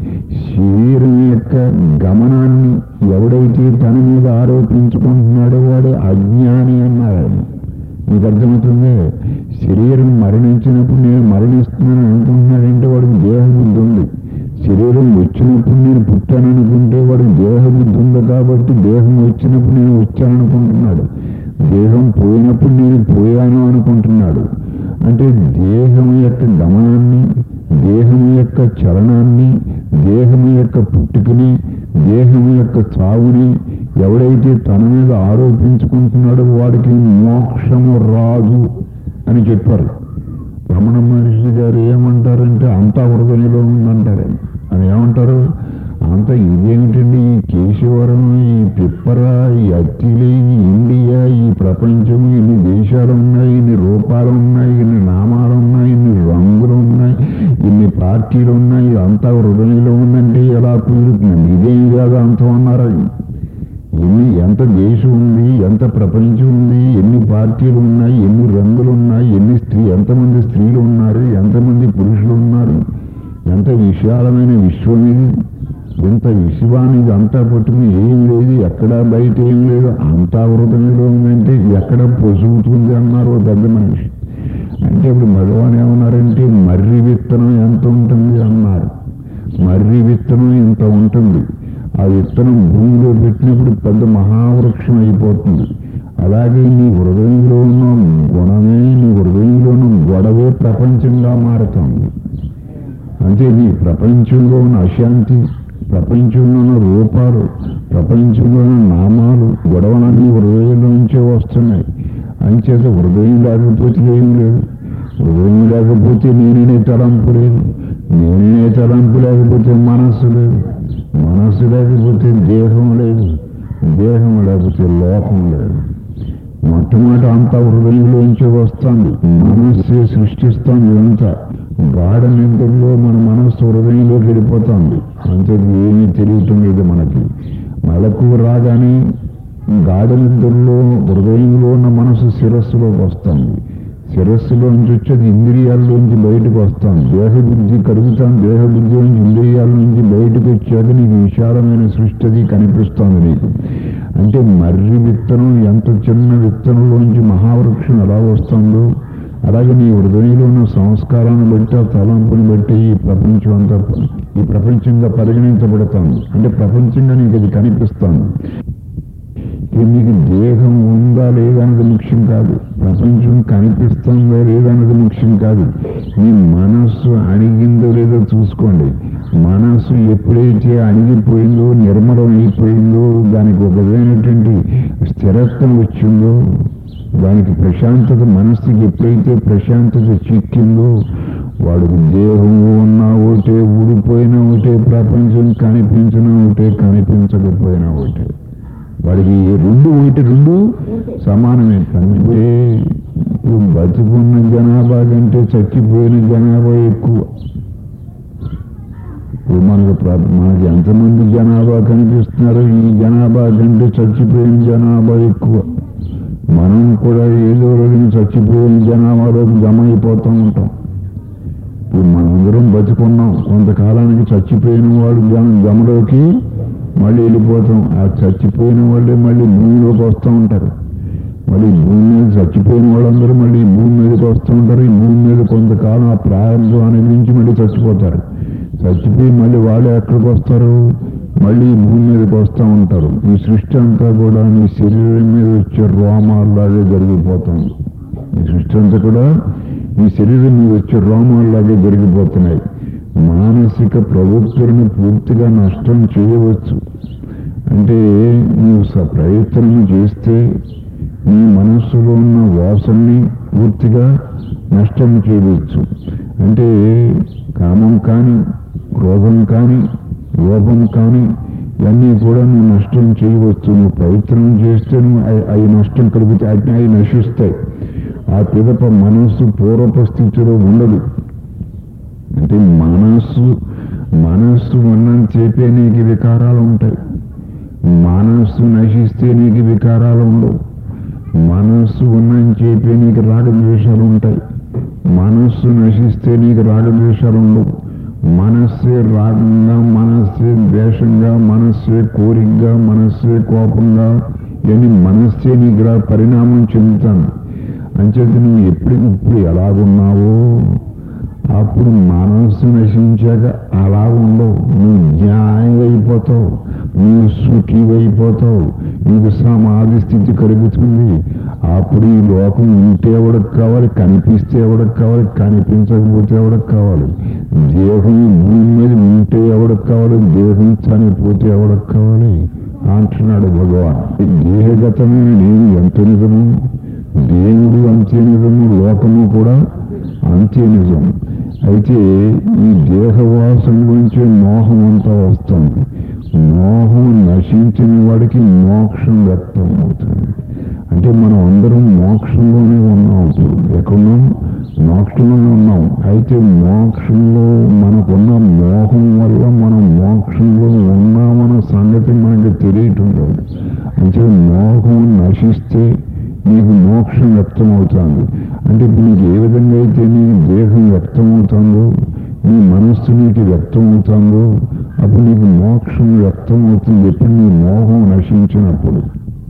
శరీరం యొక్క గమనాన్ని ఎవడైతే తన మీద ఆరోపించుకుంటున్నాడో వాడు అజ్ఞాని అన్నారు ఆయన మీకు అర్థమవుతుంది శరీరం మరణించినప్పుడు నేను మరణిస్తున్నాను అనుకుంటున్నాడంటే వాడికి దేహబుద్ధి ఉంది శరీరం వచ్చినప్పుడు నేను పుట్టాననుకుంటే వాడికి దేహబుద్ధి ఉంది కాబట్టి దేహం వచ్చినప్పుడు నేను వచ్చాననుకుంటున్నాడు దేహం పోయినప్పుడు నేను పోయాను అనుకుంటున్నాడు అంటే దేహం యొక్క గమనాన్ని దేహం యొక్క చలనాన్ని దేహం యొక్క పుట్టుకని దేహం యొక్క చావుని ఎవడైతే తన మీద ఆరోపించుకుంటున్నాడో వాడికి మోక్షము రాదు అని చెప్పారు రమణ మహర్షి గారు ఏమంటారంటే అంతా హృదయంలో ఉందంటారు ఆయన. అని ఏమంటారు అంత ఇదేమిటండి ఈ కేశవరం ఈ పిప్పర ఈ అత్తిలి ఈ ఇండియా ఈ ప్రపంచం ఇన్ని దేశాలు ఉన్నాయి ఇన్ని రూపాలు ఉన్నాయి ఇన్ని నామాలు ఉన్నాయి ఇన్ని రంగులు ఉన్నాయి ఇన్ని పార్టీలు ఉన్నాయి అంతా హృదయంలో ఉందంటే ఎలా కుదురుతుంది ఇదేం కాదు అంత అన్నారు ఆయన. ఎన్ని ఎంత దేశం ఉంది ఎంత ప్రపంచం ఉంది ఎన్ని పార్టీలు ఉన్నాయి ఎన్ని రంగులు ఉన్నాయి ఎన్ని స్త్రీ ఎంతమంది స్త్రీలు ఉన్నారు ఎంతమంది పురుషులు ఉన్నారు ఎంత విశాలమైన విశ్వం ఇది ఎంత విశ్వానికి అంతా పట్టుకుని ఏం లేదు ఎక్కడ బయట ఏం లేదు అంతా హృదయంలో ఉందంటే ఎక్కడ పొసుగుతుంది అన్నారు ఓ పెద్ద మనిషి అంటే ఇప్పుడు భగవాన్ ఏమన్నారంటే మర్రి విత్తనం ఎంత ఉంటుంది అన్నారు మర్రి విత్తనం ఇంత ఉంటుంది ఆ విత్తనం భూమిలో పెట్టినప్పుడు పెద్ద మహావృక్షం అయిపోతుంది అలాగే నీ హృదయంలో ఉన్న గుణమే నీ హృదయంలో ఉన్న గొడవే ప్రపంచంగా మారుతుంది అంటే నీ ప్రపంచంలో ఉన్న అశాంతి ప్రపంచంలో ఉన్న రూపాలు ప్రపంచంలో ఉన్న నామాలు గొడవలన్నీ హృదయంలో నుంచే వస్తున్నాయి అంచేత హృదయం లేకపోతే ఏం లేదు హృదయం లేకపోతే నేనే తలంపు లేదు నేనే తలంపు లేకపోతే మనస్సు లేదు మనస్సు లేకపోతే దేహం లేదు దేహం లేకపోతే లోకం లేదు మొట్టమొదటి అంతా హృదయంలోంచి వస్తుంది మనస్సే సృష్టిస్తుంది ఇదంతా గాఢ నిద్రలో మన మనస్సు హృదయంలోకి వెళ్ళిపోతుంది అంతే ఏమీ తెలియటం లేదు మనకి మెలకు రాగానే గాఢ నిద్రలో హృదయంలో ఉన్న మనసు శిరస్సులోకి వస్తుంది శిరస్సులోంచి వచ్చేది ఇంద్రియాల్లోంచి బయటకు వస్తాం దేహబుద్ధి కలుగుతాం దేహబుద్ధి నుంచి ఇంద్రియాల నుంచి బయటకు వచ్చాక నీకు విశాలమైన సృష్టి అది కనిపిస్తుంది నీకు అంటే మర్రి విత్తనం ఎంత చిన్న విత్తనంలోంచి మహావృక్షం ఎలా వస్తుందో అలాగే నీ హృదయంలో ఉన్న సంస్కారాన్ని బట్టి ఆ తలంపుని బట్టి ఈ ప్రపంచం అంతా ఈ ప్రపంచంగా పరిగణించబడుతుంది అంటే ప్రపంచంగా నీకు అది కనిపిస్తుంది ఇది నీకు దేహం ఉందా లేదా అన్నది ముఖ్యం కాదు ప్రపంచం కనిపిస్తుందా లేదా అన్నది ముఖ్యం కాదు నీ మనస్సు అణిగిందో లేదో చూసుకోండి మనస్సు ఎప్పుడైతే అణిగిపోయిందో నిర్మలం అయిపోయిందో దానికి ఒక విధమైనటువంటి స్థిరత్వం వచ్చిందో దానికి ప్రశాంతత మనస్సుకి ఎప్పుడైతే ప్రశాంతత చిక్కిందో వాడికి దేహం ఉన్నా ఒకటే ఊడిపోయినా ఒకటే ప్రపంచం కనిపించినా ఒకటే కనిపించకపోయినా ఒకటే వాడికి రెండు ఒకటి రెండు సమానమే అంటే ఇప్పుడు బతుకున్న జనాభా కంటే చచ్చిపోయిన జనాభా ఎక్కువ ఇప్పుడు మనకు ప్ర- మనకి ఎంతమంది జనాభా కనిపిస్తున్నారో ఈ జనాభా కంటే చచ్చిపోయిన జనాభా ఎక్కువ మనం కూడా ఏదో రోజున చచ్చిపోయిన జనాభాలోకి జమ అయిపోతూ ఉంటాం ఇప్పుడు మనందరం బతికున్నాం కొంతకాలానికి చచ్చిపోయిన వాడు జనం జమలోకి మళ్ళీ వెళ్ళిపోతాం ఆ చచ్చిపోయిన వాళ్ళే మళ్ళీ భూమిలోకి వస్తూ ఉంటారు మళ్ళీ భూమి మీద చచ్చిపోయిన వాళ్ళందరూ మళ్ళీ ఈ భూమి మీదకి వస్తూ ఉంటారు ఈ భూమి మీద కొంతకాలం ఆ ప్రారంభం అనుభవించి మళ్ళీ చచ్చిపోతారు చచ్చిపోయి మళ్ళీ వాళ్ళు ఎక్కడికి వస్తారు మళ్ళీ ఈ భూమి మీదకి వస్తూ ఉంటారు ఈ సృష్టి అంతా కూడా నీ శరీరం మీద వచ్చే రోమాల్లాగే జరిగిపోతుంది ఈ సృష్టి అంతా కూడా ఈ శరీరం మీద వచ్చే రోమాల్లాగే జరిగిపోతున్నాయి మానసిక ప్రవృత్తులను పూర్తిగా నష్టం చేయవచ్చు అంటే నీవు స ప్రయత్నం చేస్తే నీ మనస్సులో ఉన్న వాసనని పూర్తిగా నష్టం చేయవచ్చు అంటే కామం కానీ క్రోధం కానీ లోభం కానీ ఇవన్నీ కూడా నువ్వు నష్టం చేయవచ్చు నువ్వు ప్రయత్నం చేస్తే నువ్వు అవి- అవి నష్టం కలిగితే అవి అవి నశిస్తాయి ఆ పిదప మనస్సు పూర్వపు స్థితిలో ఉండదు అంటే మనస్సు మనస్సు ఉన్నంతసేపే నీకు వికారాలు ఉంటాయి మనస్సు నశిస్తే నీకు వికారాలు ఉండవు మనస్సు ఉన్నంతసేపే నీకు రాగద్వేషాలు ఉంటాయి మనస్సు నశిస్తే నీకు రాగద్వేషాలు ఉండవు మనస్సే రాగంగా మనస్సే ద్వేషంగా మనస్సే కోరికగా మనస్సే కోపంగా ఇవన్నీ మనస్సే నీకు ఇలా పరిణామం చెందుతాను అంచేత నువ్వు ఎప్పుడు ఇప్పుడు ఎలాగున్నావో అప్పుడు మనస్సు నశించాక అలా ఉండవు నువ్వు జ్ఞానంగా అయిపోతావు నువ్వు సుఖివైపోతావు నీకు సమాధి స్థితి కలుగుతుంది అప్పుడు ఈ లోకం ఉంటే ఎవరికి కావాలి కనిపిస్తే ఎవరికి కావాలి కనిపించకపోతే ఎవరికి కావాలి దేహం ఈ భూమి మీద ఉంటే ఎవరికి కావాలి దేహం చనిపోతే ఎవరికి కావాలి అంటున్నాడు భగవాన్ ఈ దేహగతమైన నేను ఎంత నిజము దేవుడు అంతే నిజము లోకము కూడా అంతే నిజం అయితే ఈ దేహవాసం గురించి మోహం అంతా వస్తుంది మోహం నశించిన వాడికి మోక్షం వ్యక్తం అవుతుంది అంటే మనం అందరం మోక్షంలోనే ఉన్నాం ఇప్పుడు ఎక్కడున్నాం మోక్షంలోనే ఉన్నాం అయితే మోక్షంలో మనకున్న మోహం వల్ల మనం మోక్షంలో ఉన్నామన్న సంగతి మనకి తెలియటం లేదు అంటే మోహం నశిస్తే నీకు మోక్షం వ్యక్తమవుతుంది అంటే ఇప్పుడు నీకు ఏ విధంగా అయితే నీ దేహం వ్యక్తమవుతుందో నీ మనస్సు నీకు వ్యక్తమవుతుందో అప్పుడు నీకు మోక్షం వ్యక్తమవుతుంది ఎప్పుడు నీ మోహం నశించినప్పుడు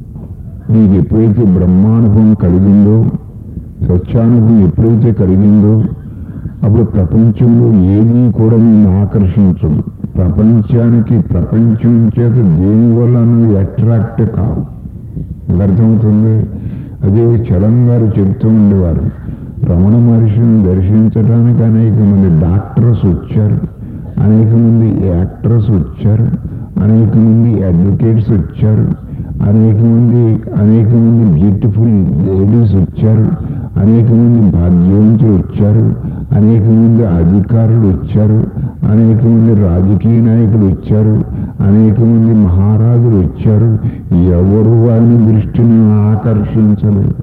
నీకు ఎప్పుడైతే బ్రహ్మానుభవం కలిగిందో సత్యానుభవం ఎప్పుడైతే కలిగిందో అప్పుడు ప్రపంచంలో ఏదీ కూడా నిన్ను ఆకర్షించదు ప్రపంచానికి ప్రపంచం చేత దేనివల్ల నువ్వు అట్రాక్ట్ కావు మీకు అర్థమవుతుంది అదే చలం గారు చెప్తూ ఉండేవారు రమణ మహర్షిని దర్శించడానికి అనేక మంది డాక్టర్స్ వచ్చారు అనేక మంది యాక్టర్స్ వచ్చారు అనేక మంది అడ్వకేట్స్ వచ్చారు అనేక మంది అనేక మంది బ్యూటిఫుల్ లేడీస్ వచ్చారు అనేక మంది భాగ్యవంతులు వచ్చారు అనేక మంది అధికారులు వచ్చారు అనేక మంది రాజకీయ నాయకులు వచ్చారు అనేక మంది మహారాజులు వచ్చారు ఎవరు ఆయన దృష్టిని ఆకర్షించలేదు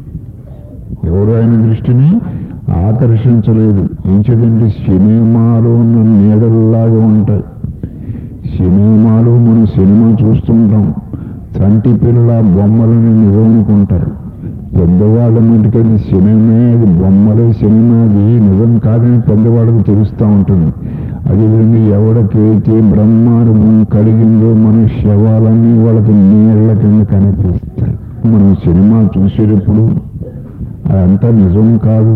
ఎవరు ఆయన దృష్టిని ఆకర్షించలేదు ఎంచదంటే సినిమాలో ఉన్న నీడల్లాగా ఉంటాయి సినిమాలో మనం సినిమా చూస్తుంటాం చంటి పిల్ల బొమ్మలని నిజం అనుకుంటారు పెద్దవాళ్ళ మటుకు అది సినిమా అది బొమ్మలే సినిమా అది నిజం కాదని పెద్దవాళ్ళకు తెలుస్తూ ఉంటుంది అదేవిధంగా ఎవరికైతే బ్రహ్మానుభవం కలిగిందో మన శవాలన్నీ వాళ్ళకి నీళ్ల కింద కనిపిస్తాయి మనం సినిమా చూసేటప్పుడు అదంతా నిజం కాదు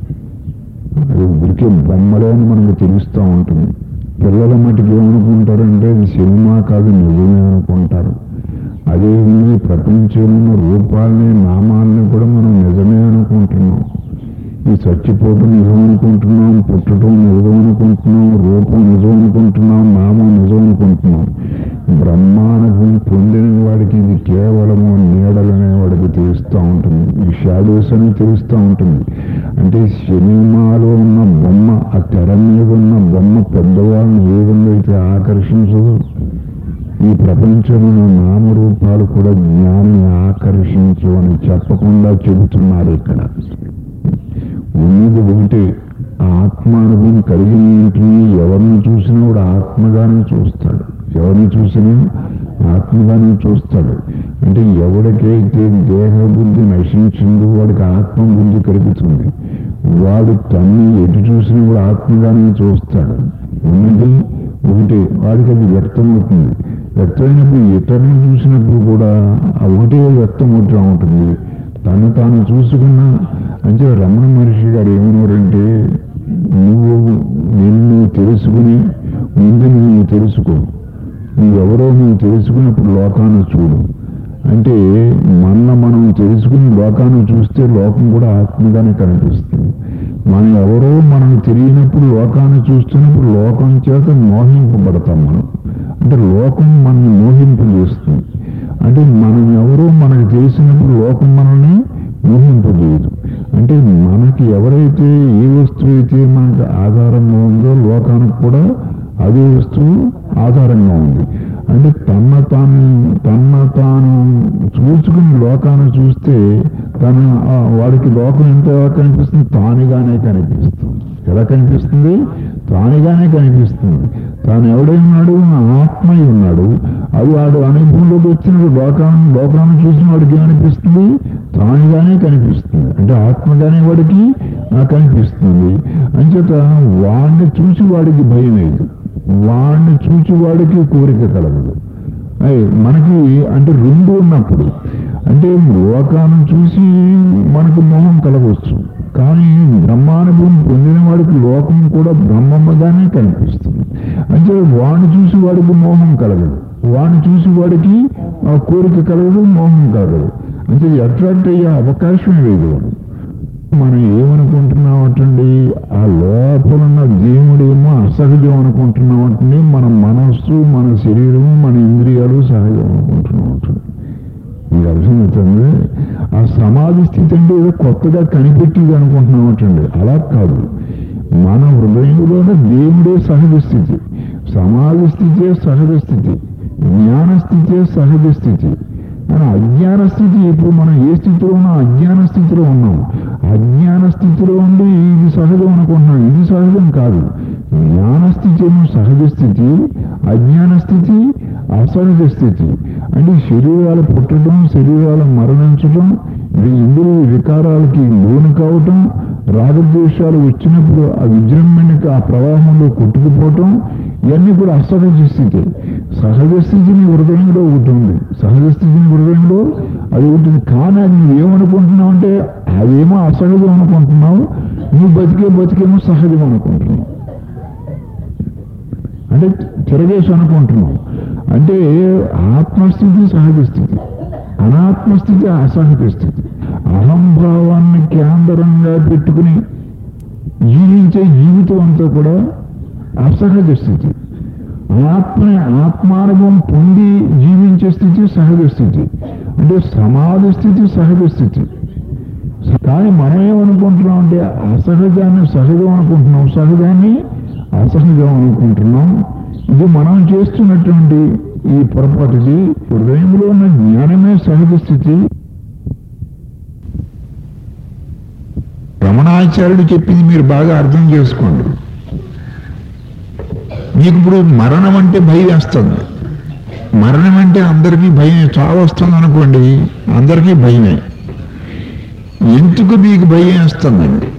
అది ఉడికే బొమ్మలే అని మనకు తెలుస్తూ ఉంటుంది పిల్లల మటుకు ఏమనుకుంటారంటే ఇది సినిమా కాదు నిజమే అనుకుంటారు అదే ఈ ప్రపంచంలో ఉన్న రూపాలని నామాలని కూడా మనం నిజమే అనుకుంటున్నాం ఈ చచ్చిపోవటం నిజం అనుకుంటున్నాం పుట్టడం నిజం అనుకుంటున్నాం రూపం నిజం అనుకుంటున్నాం నామం నిజం అనుకుంటున్నాం బ్రహ్మానుభవం పొందిన వాడికి ఇది కేవలము నీడలనే వాడికి తెలుస్తూ ఉంటుంది ఈ షాడోస్ అని తెలుస్తూ ఉంటుంది అంటే సినిమాలో ఉన్న బొమ్మ ఆ తెర మీద ఉన్న బొమ్మ పెద్దవాళ్ళని ఏ విధంగా అయితే ఆకర్షించదు ఈ ప్రపంచంలో నామరూపాలు కూడా జ్ఞాని ఆకర్షించు అని చెప్పకుండా చెబుతున్నారు ఇక్కడ ఉన్నది ఒకటి ఆత్మానుభవం కలిగిన ఇంటిని ఎవరిని చూసినా కూడా ఆత్మగానే చూస్తాడు ఎవరిని చూసినా ఆత్మగానే చూస్తాడు అంటే ఎవరికైతే దేహ బుద్ధి నశించిందో వాడికి ఆత్మ బుద్ధి కలుగుతుంది వాడు తన్ని ఎటు చూసినా కూడా ఆత్మగానే చూస్తాడు ఉన్నది ఒకటే వాడికి అది వ్యక్తమవుతుంది వ్యక్తమైనప్పుడు ఇతరులను చూసినప్పుడు కూడా ఆ ఒకటే వ్యక్తం అవుతూ ఉంటుంది తను తాను చూసుకున్న అంటే రమణ మహర్షి గారు ఏమన్నారంటే నువ్వు నిన్ను తెలుసుకుని ముందు నువ్వు తెలుసుకో నువ్వెవరో నువ్వు తెలుసుకున్నప్పుడు లోకాన్ని చూడు అంటే మన మనం తెలుసుకుని లోకాన్ని చూస్తే లోకం కూడా ఆత్మగానే కనిపిస్తుంది మనం ఎవరో మనం తెలియనప్పుడు లోకాన్ని చూస్తున్నప్పుడు లోకం చేత మోహింపబడతాం మనం అంటే లోకం మనల్ని మోహింపజేస్తుంది అంటే మనం ఎవరో మనకు తెలిసినప్పుడు లోకం మనల్ని మోహింపజేయదు అంటే మనకి ఎవరైతే ఏ వస్తువు అయితే మనకు ఆధారంగా ఉందో లోకానికి కూడా అదే వస్తువు ఆధారంగా ఉంది అంటే తన తాను తన తాను చూసుకుని లోకాన్ని చూస్తే తన ఆ వాడికి లోకం ఎంత కనిపిస్తుంది తానుగానే కనిపిస్తుంది ఎలా కనిపిస్తుంది తానుగానే కనిపిస్తుంది తాను ఎవడై ఉన్నాడు ఆత్మ అయి ఉన్నాడు అది వాడు అనుభవంలోకి వచ్చినప్పుడు లోకాన్ని లోకాన్ని చూసిన వాడికి ఏమనిపిస్తుంది తానుగానే కనిపిస్తుంది అంటే ఆత్మగానే వాడికి ఆ కనిపిస్తుంది అంచేత వాడిని చూసి వాడికి భయం లేదు వాడిని చూసి వాడికి కోరిక కలగదు అయ్ మనకి అంటే రెండు ఉన్నప్పుడు అంటే లోకాన్ని చూసి మనకు మోహం కలగవచ్చు కానీ బ్రహ్మానుభవం పొందిన వాడికి లోకం కూడా బ్రహ్మమ్మగానే కనిపిస్తుంది అంటే వాడిని చూసి వాడికి మోహం కలగదు వాడిని చూసి వాడికి ఆ కోరిక కలగదు మోహం కలగదు అంటే అట్రాక్ట్ అయ్యే అవకాశమే లేదు వాడు మనం ఏమనుకుంటున్నామటండి ఆ లోపల ఉన్న దేవుడేమో అసహజం అనుకుంటున్నామటండి మన మనస్సు మన శరీరం మన ఇంద్రియాలు సహజం అనుకుంటున్నామటండి మీకు అర్థమవుతుంది ఆ సమాధి స్థితి అంటే ఏదో కొత్తగా కనిపెట్టిది అనుకుంటున్నామటండి అలా కాదు మన హృదయంలోనే దేవుడే సహజ స్థితి సమాధి స్థితే సహజ స్థితి జ్ఞాన స్థితే సహజ స్థితి మన అజ్ఞాన స్థితి ఇప్పుడు మనం ఏ స్థితిలో ఉన్నాం అజ్ఞాన స్థితిలో ఉన్నాం అజ్ఞాన స్థితిలో ఉండి ఇది సహజం అనుకుంటున్నాం ఇది సహజం కాదు జ్ఞాన స్థితి ఏమో సహజ స్థితి అజ్ఞాన స్థితి అసహజ స్థితి అంటే శరీరాలు పుట్టడం శరీరాలు మరణించడం ఇది ఇంద్రియ వికారాలకి లోను కావటం రాగద్వేషాలు వచ్చినప్పుడు ఆ విజృంభణకి ఆ ప్రవాహంలో కొట్టుకుపోవటం ఇవన్నీ కూడా అసహజ స్థితి సహజ స్థితిని హృదయంలో ఒకటి ఉంది సహజ స్థితిని హృదయంలో అది ఉంటుంది కానీ అది నువ్వు ఏమనుకుంటున్నావు అంటే అదేమో అసహజం అనుకుంటున్నావు నువ్వు బతికే బతికేమో సహజం అనుకుంటున్నావు అంటే తిరగేసి అనుకుంటున్నాం అంటే ఆత్మస్థితి సహజ స్థితి అనాత్మస్థితి అసహజ స్థితి అహంభావాన్ని కేంద్రంగా పెట్టుకుని జీవించే జీవితం అంతా కూడా అసహజ స్థితి ఆత్మ ఆత్మానుభవం పొంది జీవించే స్థితి సహజ స్థితి అంటే సమాధి స్థితి సహజ స్థితి కానీ మనం ఏమనుకుంటున్నాం అంటే అసహజాన్ని సహజం అనుకుంటున్నాం సహజాన్ని అసహజం అనుకుంటున్నాం ఇది మనం చేస్తున్నటువంటి ఈ పొరపాటుది హృదయంలో ఉన్న జ్ఞానమే సహజ స్థితి రమణాచార్యుడు చెప్పింది మీరు బాగా అర్థం చేసుకోండి మీకు ఇప్పుడు మరణం అంటే భయం వేస్తుంది మరణం అంటే అందరికీ భయం చావు వస్తుంది అనుకోండి అందరికీ భయమే ఎందుకు మీకు భయం వేస్తుందండి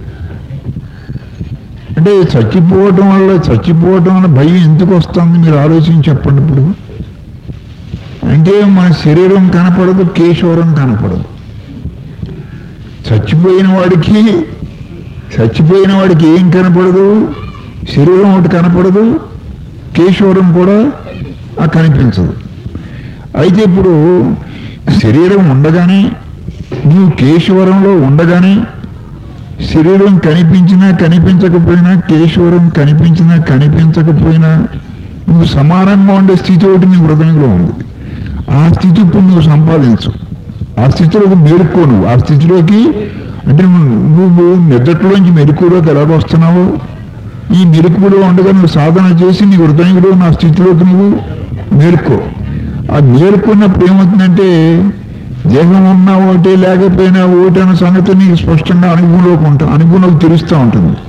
అంటే చచ్చిపోవటం వల్ల చచ్చిపోవటం వల్ల భయం ఎందుకు వస్తుంది మీరు ఆలోచించి చెప్పండి ఇప్పుడు అంటే మన శరీరం కనపడదు కేశవరం కనపడదు చచ్చిపోయిన వాడికి చచ్చిపోయిన వాడికి ఏం కనపడదు శరీరం ఒకటి కనపడదు కేశవరం కూడా ఆ కనిపించదు అయితే ఇప్పుడు శరీరం ఉండగానే నువ్వు కేశవరంలో ఉండగానే శరీరం కనిపించినా కనిపించకపోయినా కేశవరం కనిపించినా కనిపించకపోయినా నువ్వు సమానంగా ఉండే స్థితి ఒకటి నీ హృదయంలో ఉంది ఆ స్థితి ఇప్పుడు నువ్వు సంపాదించు ఆ స్థితిలోకి మేలుకో నువ్వు ఆ స్థితిలోకి అంటే నువ్వు- నువ్వు నిద్రలోంచి మెరుకులోకి ఎలా వస్తున్నావు ఈ మెరుకులో ఉండగా నువ్వు సాధన చేసి నీ హృదయంలో ఉన్న ఆ స్థితిలోకి నువ్వు మేలుకో ఆ మేలుకున్నప్పుడు ఏమవుతుందంటే దేహం ఉన్నా ఒకటి లేకపోయినా ఒకటి అన్న సంగతి నీకు స్పష్టంగా అనుభవంలోకి ఉంటా అనుభవంలోకి తెలుస్తూ ఉంటుంది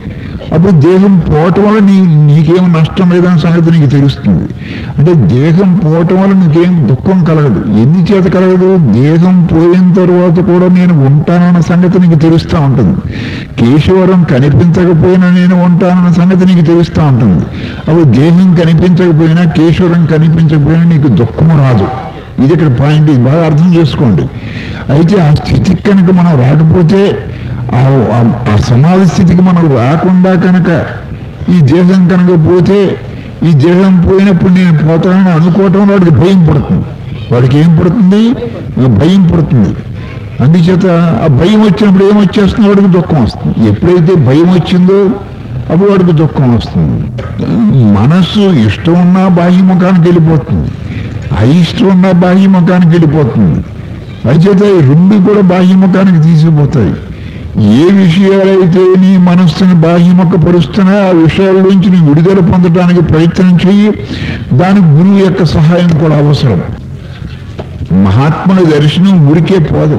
అప్పుడు దేహం పోవటం వల్ల నీ నీకేం నష్టం లేదన్న సంగతి నీకు తెలుస్తుంది అంటే దేహం పోవటం వల్ల నీకేం దుఃఖం కలగదు ఎన్ని చేత కలగదు దేహం పోయిన తర్వాత కూడా నేను ఉంటానన్న సంగతి నీకు తెలుస్తూ ఉంటుంది కేశవరం కనిపించకపోయినా నేను ఉంటానన్న సంగతి నీకు తెలుస్తూ ఉంటుంది అప్పుడు దేహం కనిపించకపోయినా కేశవరం కనిపించకపోయినా నీకు దుఃఖం రాదు ఇది ఇక్కడ పాయింట్ ఇది బాగా అర్థం చేసుకోండి అయితే ఆ స్థితికి కనుక మనం రాకపోతే ఆ ఆ- ఆ సమాధి స్థితికి మనం రాకుండా కనుక ఈ దేహం కనుక పోతే ఈ దేహం పోయినప్పుడు నేను పోతానని అనుకోవటం వాడికి భయం పడుతుంది వాడికి ఏం పడుతుంది భయం పడుతుంది అందుచేత ఆ భయం వచ్చినప్పుడు ఏం వచ్చేస్తుంది వాడికి దుఃఖం వస్తుంది ఎప్పుడైతే భయం వచ్చిందో అప్పుడు వాడికి దుఃఖం వస్తుంది మనస్సు ఇష్టం ఉన్నా బాహ్యముఖానికి వెళ్ళిపోతుంది అయిష్టం ఉన్నా బాహ్యముఖానికి వెళ్ళిపోతుంది అంచేత ఈ రెండు కూడా బాహ్యముఖానికి తీసుకుపోతాయి ఏ విషయాలైతే నీ మనస్సును బాహ్యముఖ పరుస్తున్నా ఆ విషయాల నుంచి నీ విడుదల పొందడానికి ప్రయత్నం చెయ్యి దానికి గురువు యొక్క సహాయం కూడా అవసరం మహాత్ముల దర్శనం ఊరికే పోదు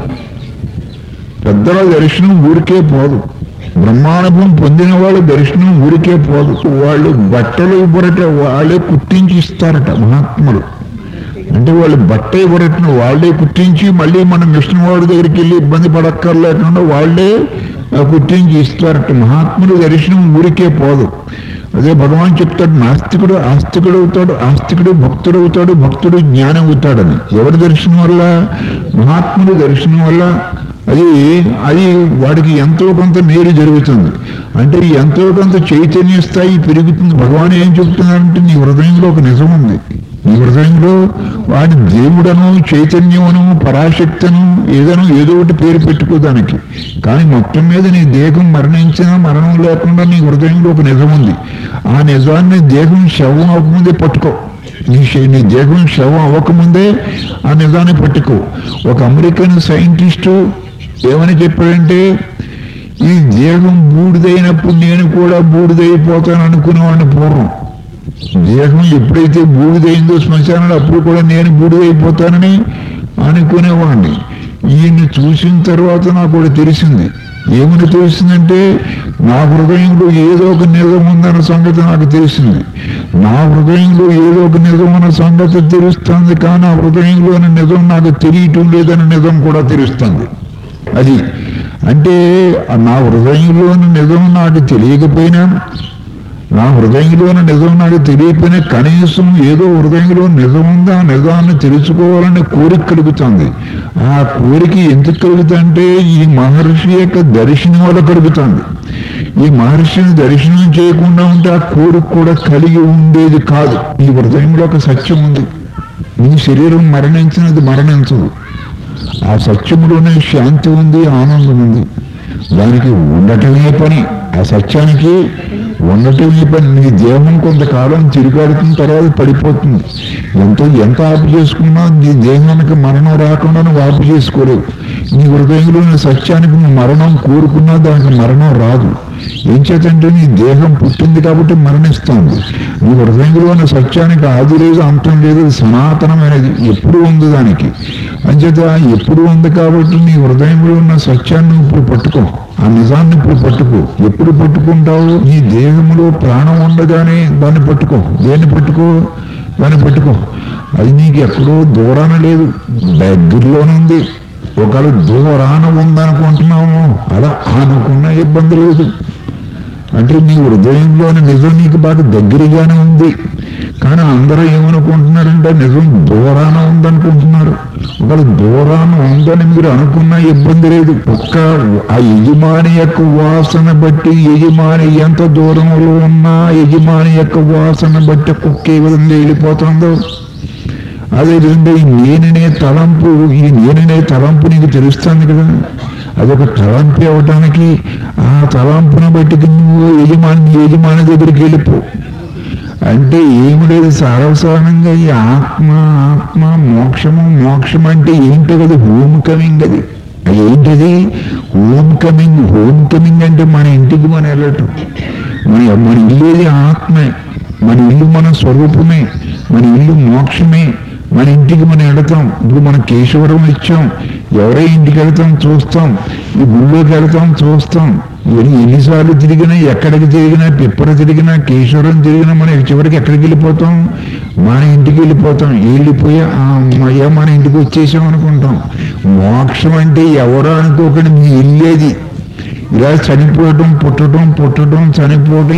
పెద్దల దర్శనం ఊరికే పోదు బ్రహ్మానుభవం పొందిన వాళ్ళ దర్శనం ఊరికే పోదు వాళ్ళు బట్టలు ఇవ్వరట వాళ్ళే కుట్టించి ఇస్తారట మహాత్ములు అంటే వాళ్ళు బట్ట ఇవ్వరటను వాళ్ళే కుట్టించి మళ్ళీ మనం విష్ణువాడి దగ్గరికి వెళ్ళి ఇబ్బంది పడక్కర్లేకుండా వాళ్ళే ఆ, కుట్టించి ఇస్తారట మహాత్ముల దర్శనం ఊరికే పోదు అదే భగవాన్ చెప్తాడు నాస్తికుడు ఆస్తికుడు అవుతాడు ఆస్తికుడు భక్తుడు అవుతాడు భక్తుడు జ్ఞానం అవుతాడని ఎవరి దర్శనం వల్ల మహాత్ముడి దర్శనం వల్ల అది అది వాడికి ఎంతో కొంత మేలు జరుగుతుంది అంటే ఈ ఎంతో కొంత చైతన్య స్థాయి పెరుగుతుంది భగవాన్ ఏం చెప్తున్నాడంటే నీ హృదయంలో ఒక నిజం ఉంది నీ హృదయంలో వాడి దేవుడను చైతన్యమును పరాశక్తను ఏదనో ఏదో ఒకటి పేరు పెట్టుకో దానికి కానీ మొత్తం మీద నీ దేహం మరణించినా మరణం లేకుండా నీ హృదయంలో ఒక నిజం ఉంది ఆ నిజాన్ని దేహం శవం అవ్వకముందే పట్టుకో నీ శ- నీ దేహం శవం అవ్వకముందే ఆ నిజాన్ని పట్టుకో ఒక అమెరికన్ సైంటిస్టు ఏమని చెప్పాడంటే ఈ దేహం బూడిదైనప్పుడు నేను కూడా బూడిదైపోతాను అనుకునేవాడిని పూర్వం దేహం ఎప్పుడైతే బూడిదైందో శ్మశానంలో అప్పుడు కూడా నేను బూడిదైపోతానని అనుకునేవాడిని ఈయన్ని చూసిన తర్వాత నాకు కూడా తెలిసింది ఏమని తెలిసిందంటే నా హృదయంలో ఏదో ఒక నిజం ఉందన్న సంగతి నాకు తెలిసింది నా హృదయంలో ఏదో ఒక నిజం అన్న సంగతి తెలుస్తుంది కానీ ఆ హృదయంలోని నిజం నాకు తెలియటం లేదన్న నిజం కూడా తెలుస్తుంది అది అంటే ఆ నా హృదయంలోని నిజం నాకు తెలియకపోయినా నా హృదయంలోని నిజం నాకు తెలియకపోయినా కనీసం ఏదో హృదయంలో నిజం ఉందా ఆ నిజాన్ని తెలుసుకోవాలనే కోరిక కలుగుతుంది ఆ కోరిక ఎందుకు కలుగుతుందంటే ఈ మహర్షి యొక్క దర్శనం వల్ల కలుగుతుంది ఈ మహర్షిని దర్శనం చేయకుండా ఉంటే ఆ కోరిక కూడా కలిగి ఉండేది కాదు ఈ హృదయంలో ఒక సత్యం ఉంది నీ శరీరం మరణించినది మరణించదు ఆ సత్యములోనే శాంతి ఉంది ఆనందం ఉంది దానికి ఉండటమే పని ఆ సత్యానికి ఉండటమే పని నీ దేహం కొంతకాలం తిరిగాడుతున్న తర్వాత పడిపోతుంది ఎంతో ఎంత ఆపు చేసుకున్నా నీ దేహానికి మరణం రాకుండా నువ్వు ఆపు చేసుకోలేవు నీ హృదయంలోని సత్యానికి నువ్వు మరణం కోరుకున్నా దానికి మరణం రాదు ఏం చేతంటే నీ దేహం పుట్టింది కాబట్టి మరణిస్తోంది నీ హృదయంలోని సత్యానికి ఆది లేదు అంతం లేదు అది సనాతనమైనది ఎప్పుడు ఉంది దానికి అంచేత ఎప్పుడు ఉంది కాబట్టి నీ హృదయంలో ఉన్న సత్యాన్ని ఇప్పుడు పట్టుకో ఆ నిజాన్ని ఇప్పుడు పట్టుకో ఎప్పుడు పట్టుకుంటావు నీ దేహంలో ప్రాణం ఉండగానే దాన్ని పట్టుకో దేన్ని పట్టుకో దాన్ని పట్టుకో అది నీకు ఎక్కడో దూరాన లేదు దగ్గరలోనే ఉంది ఒకవేళ దూరాన ఉందనుకుంటున్నాము అలా అనుకున్న ఇబ్బంది లేదు అంటే నీ హృదయంలోని నిజం నీకు బాగా దగ్గరగానే ఉంది కానీ అందరూ ఏమనుకుంటున్నారంటే నిజం దూరాన ఉందనుకుంటున్నారు ఒకవేళ దూరాన ఉందని మీరు అనుకున్న ఇబ్బంది లేదు ఒక్క ఆ యజమాని యొక్క వాసన బట్టి యజమాని ఎంత దూరంలో ఉన్నా యజమాని యొక్క వాసన బట్టి కుక్క ఏ విధంగా వెళ్ళిపోతుందో అదేవిధంగా ఈ నేననే తలంపు ఈ నేననే తలంపు నీకు తెలుస్తుంది కదా అదొక తలంపు అవ్వటానికి ఆ తలంపును బట్టి నువ్వు యజమాని యజమాని దగ్గరికి వెళ్ళిపో అంటే ఏమి లేదు సర్వసాధారణంగా ఈ ఆత్మ ఆత్మ మోక్షము మోక్షం అంటే ఏంటో కదా హోమ్ కమింగ్ అది అది ఏంటది హోమ్ కమింగ్ హోమ్ కమింగ్ అంటే మన ఇంటికి మనం వెళ్ళటం మన మన ఇల్లేది ఆత్మే మన ఇల్లు మన స్వరూపమే మన ఇల్లు మోక్షమే మన ఇంటికి మనం వెళతాం ఇప్పుడు మనం కేశవరం ఇచ్చాం ఎవరై ఇంటికి వెళ్తాం చూస్తాం ఈ గుళ్ళోకి వెళ్తాం చూస్తాం ఇవన్నీ ఎన్నిసార్లు తిరిగినా ఎక్కడికి తిరిగినా పిప్పర తిరిగినా కేశవరం తిరిగినా మనం చివరికి ఎక్కడికి వెళ్ళిపోతాం మన ఇంటికి వెళ్ళిపోతాం వెళ్ళిపోయి ఆ అమ్మయ్య మన ఇంటికి వచ్చేసాం అనుకుంటాం మోక్షం అంటే ఎవరో అనుకోకండి మీ ఇల్లేది ఇలా చనిపోవటం పుట్టడం పుట్టడం చనిపోవటం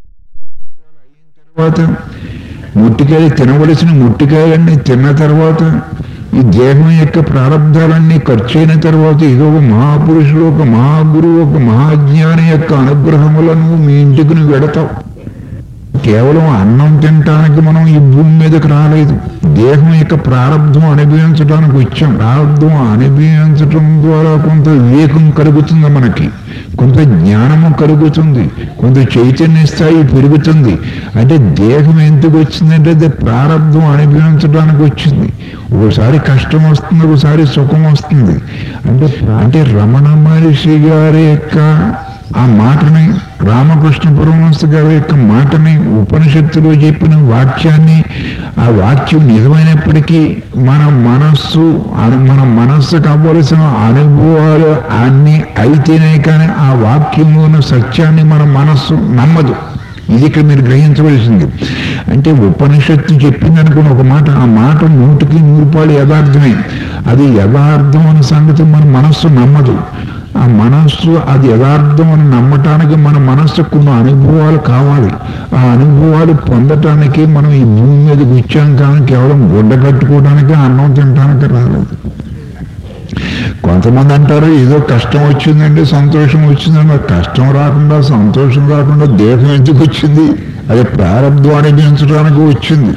తర్వాత ముట్టికాయలు తినవలసిన ముట్టికాయలన్నీ తిన్న తర్వాత ఈ దేహం యొక్క ప్రారంధాలన్నీ ఖర్చు అయిన తర్వాత ఏదో ఒక మహాపురుషుడు ఒక మహాగురువు ఒక మహాజ్ఞాని యొక్క అనుగ్రహములను మీ ఇంటికి నువ్వు వెడతావు కేవలం అన్నం తినటానికి మనం ఈ భూమి మీదకి రాలేదు దేహం యొక్క ప్రారంధం అనుభవించడానికి వచ్చాం ప్రారంధం అనుభవించటం ద్వారా కొంత వివేకం కలుగుతుంది మనకి కొంత జ్ఞానము కలుగుతుంది కొంత చైతన్య స్థాయి పెరుగుతుంది అంటే దేహం ఎందుకు వచ్చిందంటే అది ప్రారంధం అనుభవించడానికి వచ్చింది ఒకసారి కష్టం వస్తుంది ఒకసారి సుఖం వస్తుంది అంటే అంటే రమణ మహర్షి గారి యొక్క ఆ మాటని రామకృష్ణ పరమహంస గారి యొక్క మాటని ఉపనిషత్తులో చెప్పిన వాక్యాన్ని ఆ వాక్యం నిజమైనప్పటికీ మన మనస్సు అను- మన మనస్సుకు అవ్వవలసిన అనుభవాలు అన్ని అయితేనే కానీ ఆ వాక్యంలో ఉన్న సత్యాన్ని మన మనస్సు నమ్మదు ఇది ఇక్కడ మీరు గ్రహించవలసింది అంటే ఉపనిషత్తు చెప్పింది అనుకున్న ఒక మాట ఆ మాట నూటికి నూరు రూపాయలు యథార్థమే అది యథార్థం అనే సంగతి మన మనస్సు నమ్మదు ఆ మనస్సు అది యథార్థం అని నమ్మటానికి మన మనస్సుకు కొన్ని అనుభవాలు కావాలి ఆ అనుభవాలు పొందటానికి మనం ఈ భూమి మీదకి వచ్చాం కానీ కేవలం గుడ్డ కట్టుకోవడానికి అన్నం తినడానికి రాలేదు కొంతమంది అంటారు ఏదో కష్టం వచ్చిందండి సంతోషం వచ్చిందండి కష్టం రాకుండా సంతోషం రాకుండా దేహం ఎందుకు వచ్చింది అది ప్రారంభం అనుభవించడానికి వచ్చింది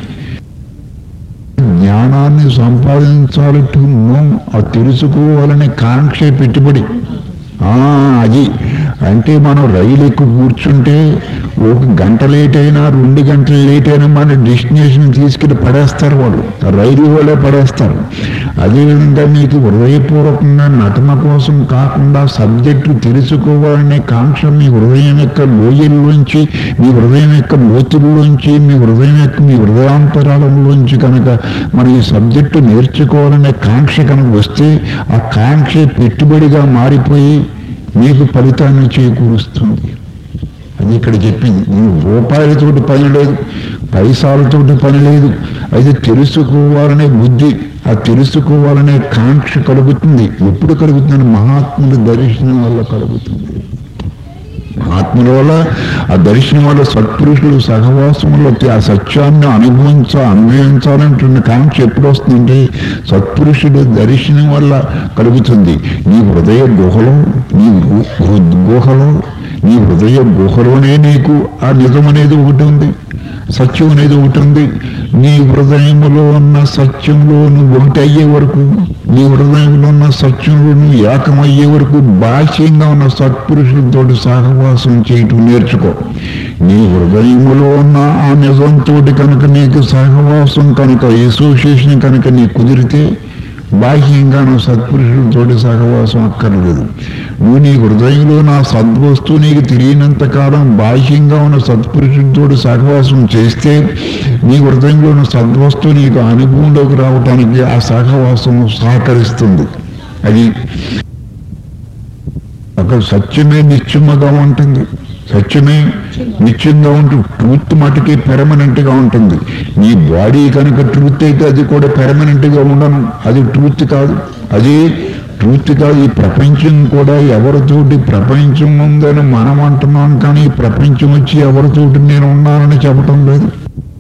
జ్ఞానాన్ని సంపాదించాలి టు నో అది తెలుసుకోవాలనే కాంక్ష పెట్టుబడి ఆ, అది అంటే మనం రైలు ఎక్కువ కూర్చుంటే ఒక గంట లేట్ అయినా రెండు గంటలు లేట్ అయినా మన డెస్టినేషన్ తీసుకెళ్ళి పడేస్తారు వాళ్ళు ఆ రైలు వాళ్ళే పడేస్తారు అదేవిధంగా మీకు హృదయపూర్వకంగా నటన కోసం కాకుండా సబ్జెక్టు తెలుసుకోవాలనే కాంక్ష మీ హృదయం యొక్క లోయల్లోంచి మీ హృదయం యొక్క లోతుల్లోంచి మీ హృదయం యొక్క మీ హృదయాంతరాలంలోంచి కనుక మనం ఈ సబ్జెక్టు నేర్చుకోవాలనే కాంక్ష కనుక వస్తే ఆ కాంక్ష పెట్టుబడిగా మారిపోయి మీకు ఫలితాన్ని చేకూరుస్తుంది అది ఇక్కడ చెప్పింది నువ్వు రూపాయలతోటి పని లేదు పైసాలతోటి పని లేదు అయితే తెలుసుకోవాలనే బుద్ధి ఆ తెలుసుకోవాలనే కాంక్ష కలుగుతుంది ఎప్పుడు కలుగుతుందని మహాత్ముల దర్శనం వల్ల కలుగుతుంది ఆత్మల వల్ల ఆ దర్శనం వల్ల సత్పురుషులు సహవాసంలో ఆ సత్యాన్ని అనుభవించ అనుభవించాలంటున్న కాంక్ష ఎప్పుడు వస్తుందంటే సత్పురుషుడు దర్శనం వల్ల కలుగుతుంది నీ హృదయ గుహలో నీ గు- హృద్ గుహలో నీ హృదయ గుహలోనే నీకు ఆ నిజం అనేది ఒకటి ఉంది సత్యం అనేది ఒకటి ఉంది నీ హృదయంలో ఉన్న సత్యంలో నువ్వు ఒకటి అయ్యే వరకు నీ హృదయంలో ఉన్న సత్యంలో నువ్వు ఏకమయ్యే వరకు బాహ్యంగా ఉన్న సత్పురుషులతో సహవాసం చేయటం నేర్చుకో నీ హృదయంలో ఉన్న ఆ నిజంతో కనుక నీకు సహవాసం కనుక అసోసియేషన్ కనుక నీకు కుదిరితే బాహ్యంగా నువ్వు సత్పురుషులతోటి సహవాసం అక్కర్లేదు నువ్వు నీ హృదయంలో నా సద్వస్తువు నీకు తెలియనంత కాలం బాహ్యంగా ఉన్న సత్పురుషులతోటి సహవాసం చేస్తే నీ హృదయంలో ఉన్న సద్వస్తువు నీకు అనుభవంలోకి రావటానికి ఆ సహవాసం సహకరిస్తుంది అది అక్కడ సత్యమే నిత్యముగా ఉంటుంది సత్యమే నిత్యంగా ఉంటుంది ట్రూత్ మటుకి పెర్మనెంట్ గా ఉంటుంది నీ బాడీ కనుక ట్రూత్ అయితే అది కూడా పెర్మనెంట్ గా ఉండను అది ట్రూత్ కాదు అది ట్రూత్ కాదు ఈ ప్రపంచం కూడా ఎవరితోటి ప్రపంచం ఉందని మనం అంటున్నాం కానీ ఈ ప్రపంచం వచ్చి ఎవరితోటి నేను ఉన్నానని చెప్పటం లేదు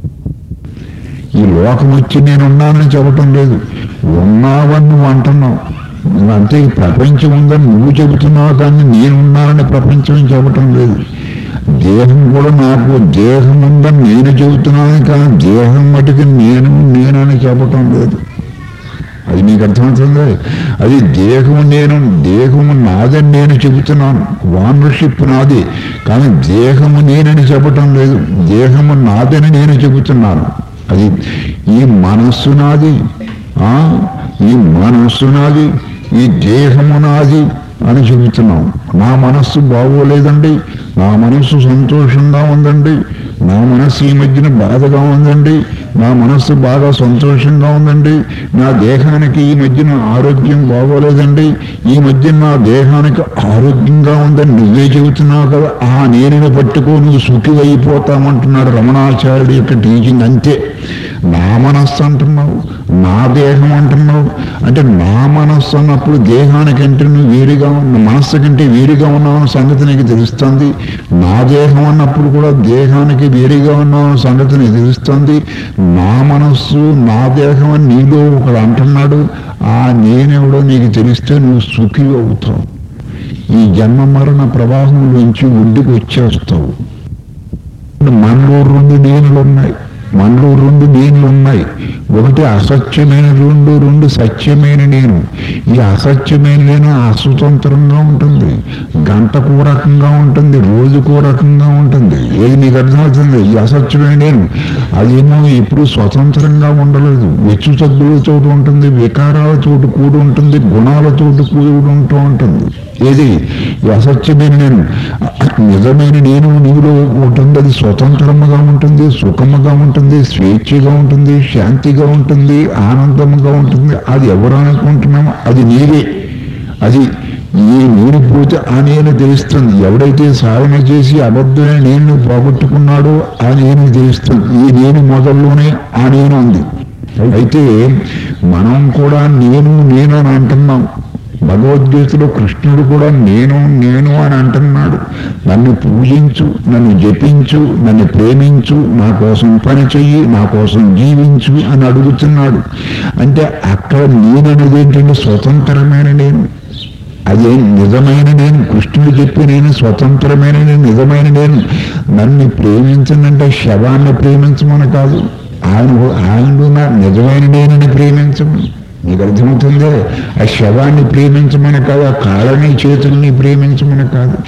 ఈ లోకం వచ్చి నేను ఉన్నానని చెప్పటం లేదు ఉన్నావని నువ్వు అంటున్నావు నువ్వు అంతే ఈ ప్రపంచం ఉందని నువ్వు చెబుతున్నావు కానీ నేనున్నానని ప్రపంచం చెప్పటం లేదు దేహం కూడా నాకు దేహం ఉందని నేను చెబుతున్నాను కానీ దేహం మటుకు నేను నేనని చెప్పటం లేదు అది నీకు అర్థమవుతుంది అది దేహము నేను దేహము నాదని నేను చెబుతున్నాను వానర్షిప్ నాది కానీ దేహము నేనని చెప్పటం లేదు దేహము నాదని నేను చెబుతున్నాను అది ఈ మనస్సు నాది ఆ, ఈ మనస్సు నాది ఈ దేహము నాది అని చెబుతున్నాం నా మనస్సు బాగోలేదండి నా మనస్సు సంతోషంగా ఉందండి నా మనస్సు ఈ మధ్యన బాధగా ఉందండి నా మనస్సు బాగా సంతోషంగా ఉందండి నా దేహానికి ఈ మధ్యన ఆరోగ్యం బాగోలేదండి ఈ మధ్య నా దేహానికి ఆరోగ్యంగా ఉందని నువ్వే చెబుతున్నావు కదా ఆ నేనుని పట్టుకో నువ్వు సుఖివైపోతామంటున్నాడు రమణాచార్యుడి యొక్క టీచింగ్ అంతే నా మనస్సు అంటున్నావు నా దేహం అంటున్నావు అంటే నా మనస్సు అన్నప్పుడు దేహానికంటే నువ్వు వేరుగా ఉన్న మనస్సు కంటే వేరుగా ఉన్నావు అన్న సంగతి నీకు తెలుస్తుంది నా దేహం అన్నప్పుడు కూడా దేహానికి వేరుగా ఉన్నావు అన్న సంగతి నీకు తెలుస్తుంది నా మనస్సు నా దేహం అని నీలో ఒకడు అంటున్నాడు ఆ నేనెవడో నీకు తెలిస్తే నువ్వు సుఖి అవుతావు ఈ జన్మ మరణ ప్రవాహం నుంచి ఒడ్డుకు వచ్చేస్తావు మనలో రెండు నేనులు ఉన్నాయి మనలో రెండు నేనులు ఉన్నాయి ఒకటి అసత్యమైన రెండు రెండు సత్యమైన నేను ఈ అసత్యమైన నేను అస్వతంత్రంగా ఉంటుంది గంటకు ఓ రకంగా ఉంటుంది రోజుకు ఓ రకంగా ఉంటుంది ఏది నీకు అర్థమవుతుంది ఈ అసత్యమైన నేను అదేమో ఎప్పుడు స్వతంత్రంగా ఉండలేదు వెచ్చు సగ్గులతో ఉంటుంది వికారాలతో కూడి ఉంటుంది గుణాలతో కూడి ఉంటూ ఉంటుంది ఏది ఈ అసత్యమైన నేను నిజమైన నేను నీలో ఉంటుంది అది స్వతంత్రముగా ఉంటుంది సుఖముగా ఉంటుంది స్వేచ్ఛగా ఉంటుంది శాంతిగా ఉంటుంది ఆనందముగా ఉంటుంది అది ఎవరు అనుకుంటున్నామో అది నీవే అది ఈ నేను పోతే ఆ నేను తెలుస్తుంది ఎవడైతే సాధన చేసి అబద్ధమైన నేను పోగొట్టుకున్నాడో ఆ నేను తెలుస్తుంది ఈ నేను మొదల్లోనే ఆ నేను ఉంది అయితే మనం కూడా నేను నేను అని అంటున్నాం భగవద్గీతలో కృష్ణుడు కూడా నేను నేను అని అంటున్నాడు నన్ను పూజించు నన్ను జపించు నన్ను ప్రేమించు నా కోసం పని చెయ్యి నా కోసం జీవించు అని అడుగుతున్నాడు అంటే అక్కడ నేను అనేది ఏంటంటే స్వతంత్రమైన నేను అదే నిజమైన నేను కృష్ణుడు చెప్పి నేను స్వతంత్రమైన నేను నిజమైన నేను నన్ను ప్రేమించనంటే శవాన్ని ప్రేమించమని కాదు ఆయన ఆయన నా నిజమైన నేనని ప్రేమించమని నీకు అర్థమవుతుందే ఆ శవాన్ని ప్రేమించమని కాదు ఆ కాళ్ళని చేతుల్ని ప్రేమించమని కాదు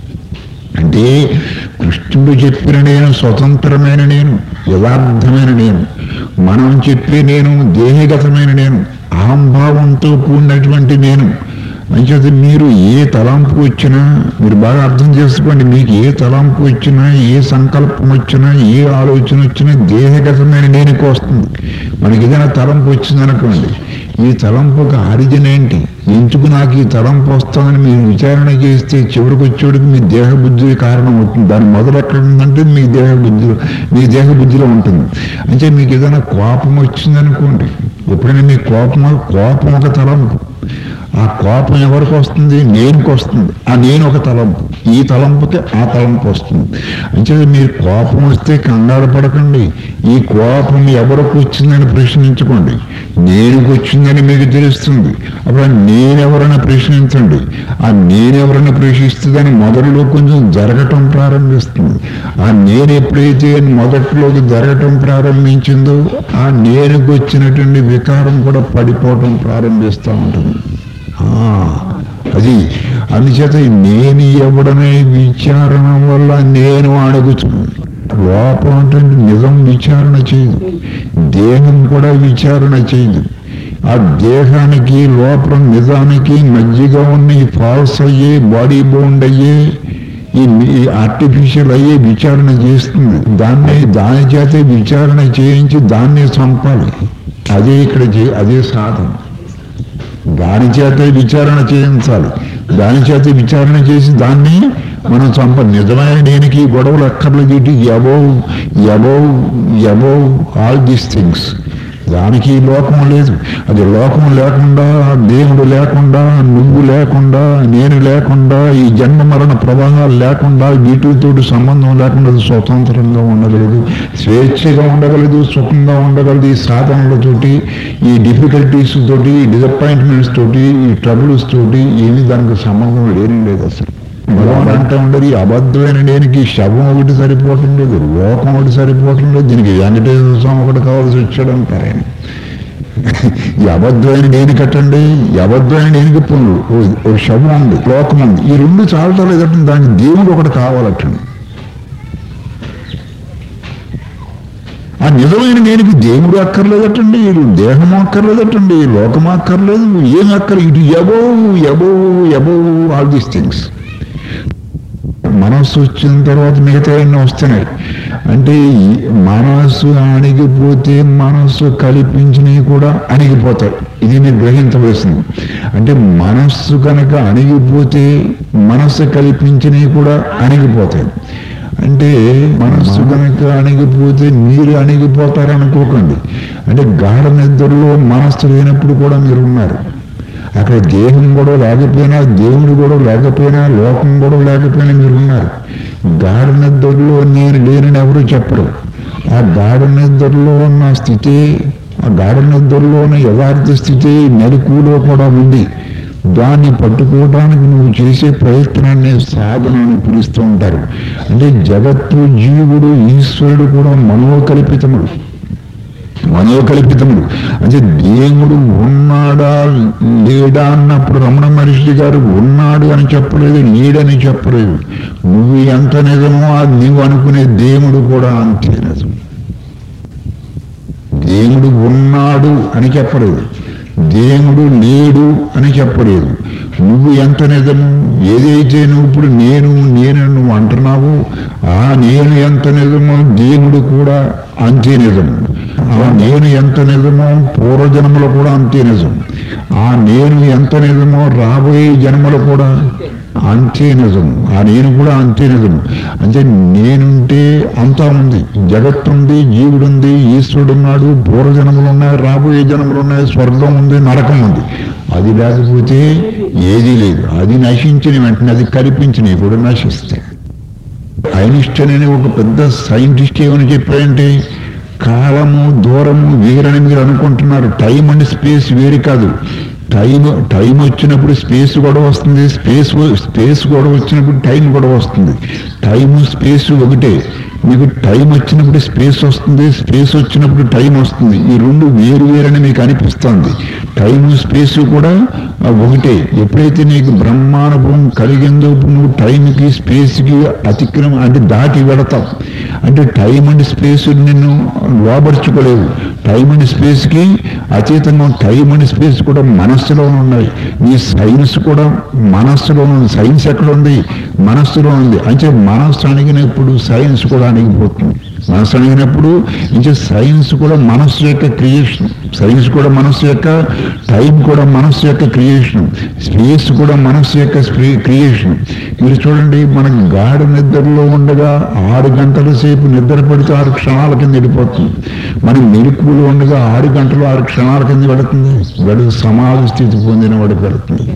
అంటే కృష్ణుడు చెప్పిన నేను స్వతంత్రమైన నేను యథార్థమైన నేను మనం చెప్పే నేను దేహగతమైన నేను అహంభావంతో కూడినటువంటి నేను అంచేత మీరు ఏ తలంపు వచ్చినా మీరు బాగా అర్థం చేసుకోండి మీకు ఏ తలంపు వచ్చినా ఏ సంకల్పం వచ్చినా ఏ ఆలోచన వచ్చినా దేహగతమైన నేనుకు వస్తుంది మనకి ఏదైనా తలంపు వచ్చిందనుకోండి ఈ తలంపుకి ఆరిజిన్ ఏంటి ఎందుకు నాకు ఈ తలంపు వస్తుందని మీరు విచారణ చేస్తే చివరికి వచ్చేటికి మీ దేహ బుద్ధి కారణం అవుతుంది దాని మొదలు ఎక్కడ ఉందంటే మీ దేహ బుద్ధిలో మీ దేహ బుద్ధిలో ఉంటుంది అంటే మీకు ఏదైనా కోపం వచ్చిందనుకోండి ఎప్పుడైనా మీ కోపం కోపం ఒక తలంపు ఆ కోపం ఎవరికి వస్తుంది నేనుకి వస్తుంది ఆ నేను ఒక తలంపు ఈ తలంపుకి ఆ తలంపు వస్తుంది అంటే మీరు కోపం వస్తే కంగారు పడకండి ఈ కోపం ఎవరికి వచ్చిందని ప్రశ్నించుకోండి నేనుకి వచ్చిందని మీకు తెలుస్తుంది అప్పుడు ఆ నేనెవరైనా ప్రశ్నించండి ఆ నేనెవరైనా ప్రశ్నిస్తుందని మొదట్లో కొంచెం జరగటం ప్రారంభిస్తుంది ఆ నేను ఎప్పుడైతే మొదట్లోకి జరగటం ప్రారంభించిందో ఆ నేనుకు వచ్చినటువంటి వికారం కూడా పడిపోవటం ప్రారంభిస్తూ ఉంటుంది ఆ, అది అందుచేత నేను ఎవడనే విచారణ వల్ల నేను అడుగుతున్నాను లోపం అంటే నిజం విచారణ చేయదు దేహం కూడా విచారణ చేయదు ఆ దేహానికి లోపల నిజానికి మధ్యగా ఉన్న ఈ ఫాల్స్ అయ్యే బాడీ బౌండ్ అయ్యే ఈ ఆర్టిఫిషియల్ అయ్యే విచారణ చేస్తుంది దాన్ని దాని చేతే విచారణ చేయించి దాన్ని చంపాలి అదే ఇక్కడ చే- అదే సాధన దాని చేత విచారణ చేయించాలి దాని చేత విచారణ చేసి దాన్ని మనం చంప నిజమైన దేనికి ఈ గొడవలు అక్కర్లేదు ఇటు above above above all these things దానికి ఈ లోకం లేదు అది లోకం లేకుండా దేవుడు లేకుండా నువ్వు లేకుండా నేను లేకుండా ఈ జన్మ మరణ ప్రవాహాలు లేకుండా వీటితోటి సంబంధం లేకుండా అది స్వతంత్రంగా ఉండగలదు స్వేచ్ఛగా ఉండగలదు సుఖంగా ఉండగలదు ఈ సాధనలతోటి ఈ డిఫికల్టీస్ తోటి ఈ డిసప్పాయింట్మెంట్స్ తోటి ఈ ట్రబుల్స్ తోటి ఏమీ దానికి సంబంధం లేని లేదు అసలు భగవాన్ అంటూ ఉండదు ఈ అబద్ధమైన దేనికి శవం ఒకటి సరిపోవటం లేదు లోకం ఒకటి సరిపోవటం లేదు దీనికి వెంకటేశ్వర స్వామి ఒకటి కావాల్సి వచ్చాడు అంటారు ఆయన ఈ అబద్ధమైన దేని కట్టండి ఈ అబద్ధమైన దేనికి పనులు ఓ- ఓ శవం ఉంది లోకం ఉంది ఈ రెండు చాలటం లేదంటే దానికి దేవుడు ఒకటి కావాలటండి ఆ నిజమైన నేనికి దేవుడు అక్కర్లేదటండి ఈ దేహం అక్కర్లేదటండి ఈ లోకం అక్కర్లేదు ఏం అక్కర్ ఇటు above above above all these things మనస్సు వచ్చిన తర్వాత మిగతా అన్నీ వస్తున్నాయి అంటే ఈ మనస్సు అణిగిపోతే మనస్సు కల్పించినవి కూడా అణిగిపోతాయి ఇది మీరు గ్రహించవలసింది అంటే మనస్సు కనుక అణిగిపోతే మనస్సు కల్పించినవి కూడా అణిగిపోతాయి అంటే మనస్సు కనుక అణిగిపోతే మీరు అణిగిపోతారనుకోకండి అంటే గాఢ నిద్రలో మనస్సు లేనప్పుడు కూడా మీరు ఉన్నారు అక్కడ దేహం కూడా లేకపోయినా దేవుడు కూడా లేకపోయినా లోకం కూడా లేకపోయినా మీరు ఉన్నారు గాఢ నిద్రలో నేను లేనని ఎవరు చెప్పరు ఆ గాఢ నిద్రలో ఉన్న స్థితి ఆ గాఢ నిద్రలో ఉన్న యథార్థ స్థితి మెలకులో కూడా ఉంది దాన్ని పట్టుకోవడానికి నువ్వు చేసే ప్రయత్నాన్ని సాధన అని పిలుస్తూ ఉంటారు అంటే జగత్తు జీవుడు ఈశ్వరుడు కూడా మనోకల్పితముడు మనోకల్పితముడు అంటే దేవుడు ఉన్నాడా లేడా అన్నప్పుడు రమణ మహర్షి గారు ఉన్నాడు అని చెప్పలేదు లేడని చెప్పలేదు నువ్వు ఎంత నిజమో అది నువ్వు అనుకునే దేవుడు కూడా అంతే నిజం దేవుడు ఉన్నాడు అని చెప్పలేదు దేవుడు లేడు అని చెప్పలేదు నువ్వు ఎంత నిజము ఏదైతే నువ్వు ఇప్పుడు నేను నేను నువ్వు అంటున్నావు ఆ నేను ఎంత నిజమో దేవుడు కూడా అంతే నిజం ఆ నేను ఎంత నిజమో పూర్వజన్మలో కూడా అంతే నిజం ఆ నేను ఎంత నిజమో రాబోయే జన్మలు కూడా అంతే నిజం ఆ నేను కూడా అంతే నిజం అంటే నేనుంటే అంతా ఉంది జగత్తు ఉంది జీవుడు ఉంది ఈశ్వరుడు ఉన్నాడు పూర్వజన్మలు ఉన్నాయి రాబోయే జన్మలు ఉన్నాయి స్వర్గం ఉంది నరకం ఉంది అది లేకపోతే ఏదీ లేదు అది నశించిన వెంటనే అది కల్పించినవి కూడా నశిస్తాయి ఐన్స్టైన్ అనే ఒక పెద్ద సైంటిస్ట్ ఏమని చెప్పారంటే కాలము దూరము వేరని మీరు అనుకుంటున్నారు టైం అండ్ స్పేస్ వేరు కాదు టైం టైం వచ్చినప్పుడు స్పేస్ కూడా వస్తుంది స్పేస్ స్పేస్ కూడా వచ్చినప్పుడు టైం కూడా వస్తుంది టైము స్పేస్ ఒకటే మీకు టైం వచ్చినప్పుడు స్పేస్ వస్తుంది స్పేస్ వచ్చినప్పుడు టైం వస్తుంది ఈ రెండు వేరు వేరని మీకు అనిపిస్తుంది టైము స్పేస్ కూడా ఆ, ఒకటే ఎప్పుడైతే నీకు బ్రహ్మానుభవం కలిగిందో ఇప్పుడు నువ్వు టైంకి స్పేస్కి అతిక్రమ అంటే దాటి వెడతావు అంటే టైం అండ్ స్పేస్ నిన్ను లోబర్చుకోలేవు టైం అండ్ స్పేస్కి అతీతంగా టైం అండ్ స్పేస్ కూడా మనస్సులోనే ఉన్నాయి ఈ సైన్స్ కూడా మనస్సులో ఉంది సైన్స్ ఎక్కడ ఉంది మనస్సులో ఉంది అంటే మనస్సు అణిగినప్పుడు సైన్స్ కూడా అణిగిపోతుంది మనస్సు అణిగినప్పుడు ఇంకా సైన్స్ కూడా మనస్సు యొక్క క్రియేషన్ సైన్స్ కూడా మనస్సు యొక్క టైం కూడా మనస్సు యొక్క క్రియేషన్ స్పేస్ కూడా మనస్సు యొక్క క్రియేషన్ మీరు చూడండి మనకు గాఢ నిద్రలో ఉండగా ఆరు గంటల సేపు నిద్ర పడితే ఆరు క్షణాల కింద వెళ్ళిపోతుంది మనం మెరుపులో ఉండగా ఆరు గంటలు ఆరు క్షణాల కింద వెళుతుంది వెళుతు సమాధి స్థితి పొందిన వాడికి వెళుతుంది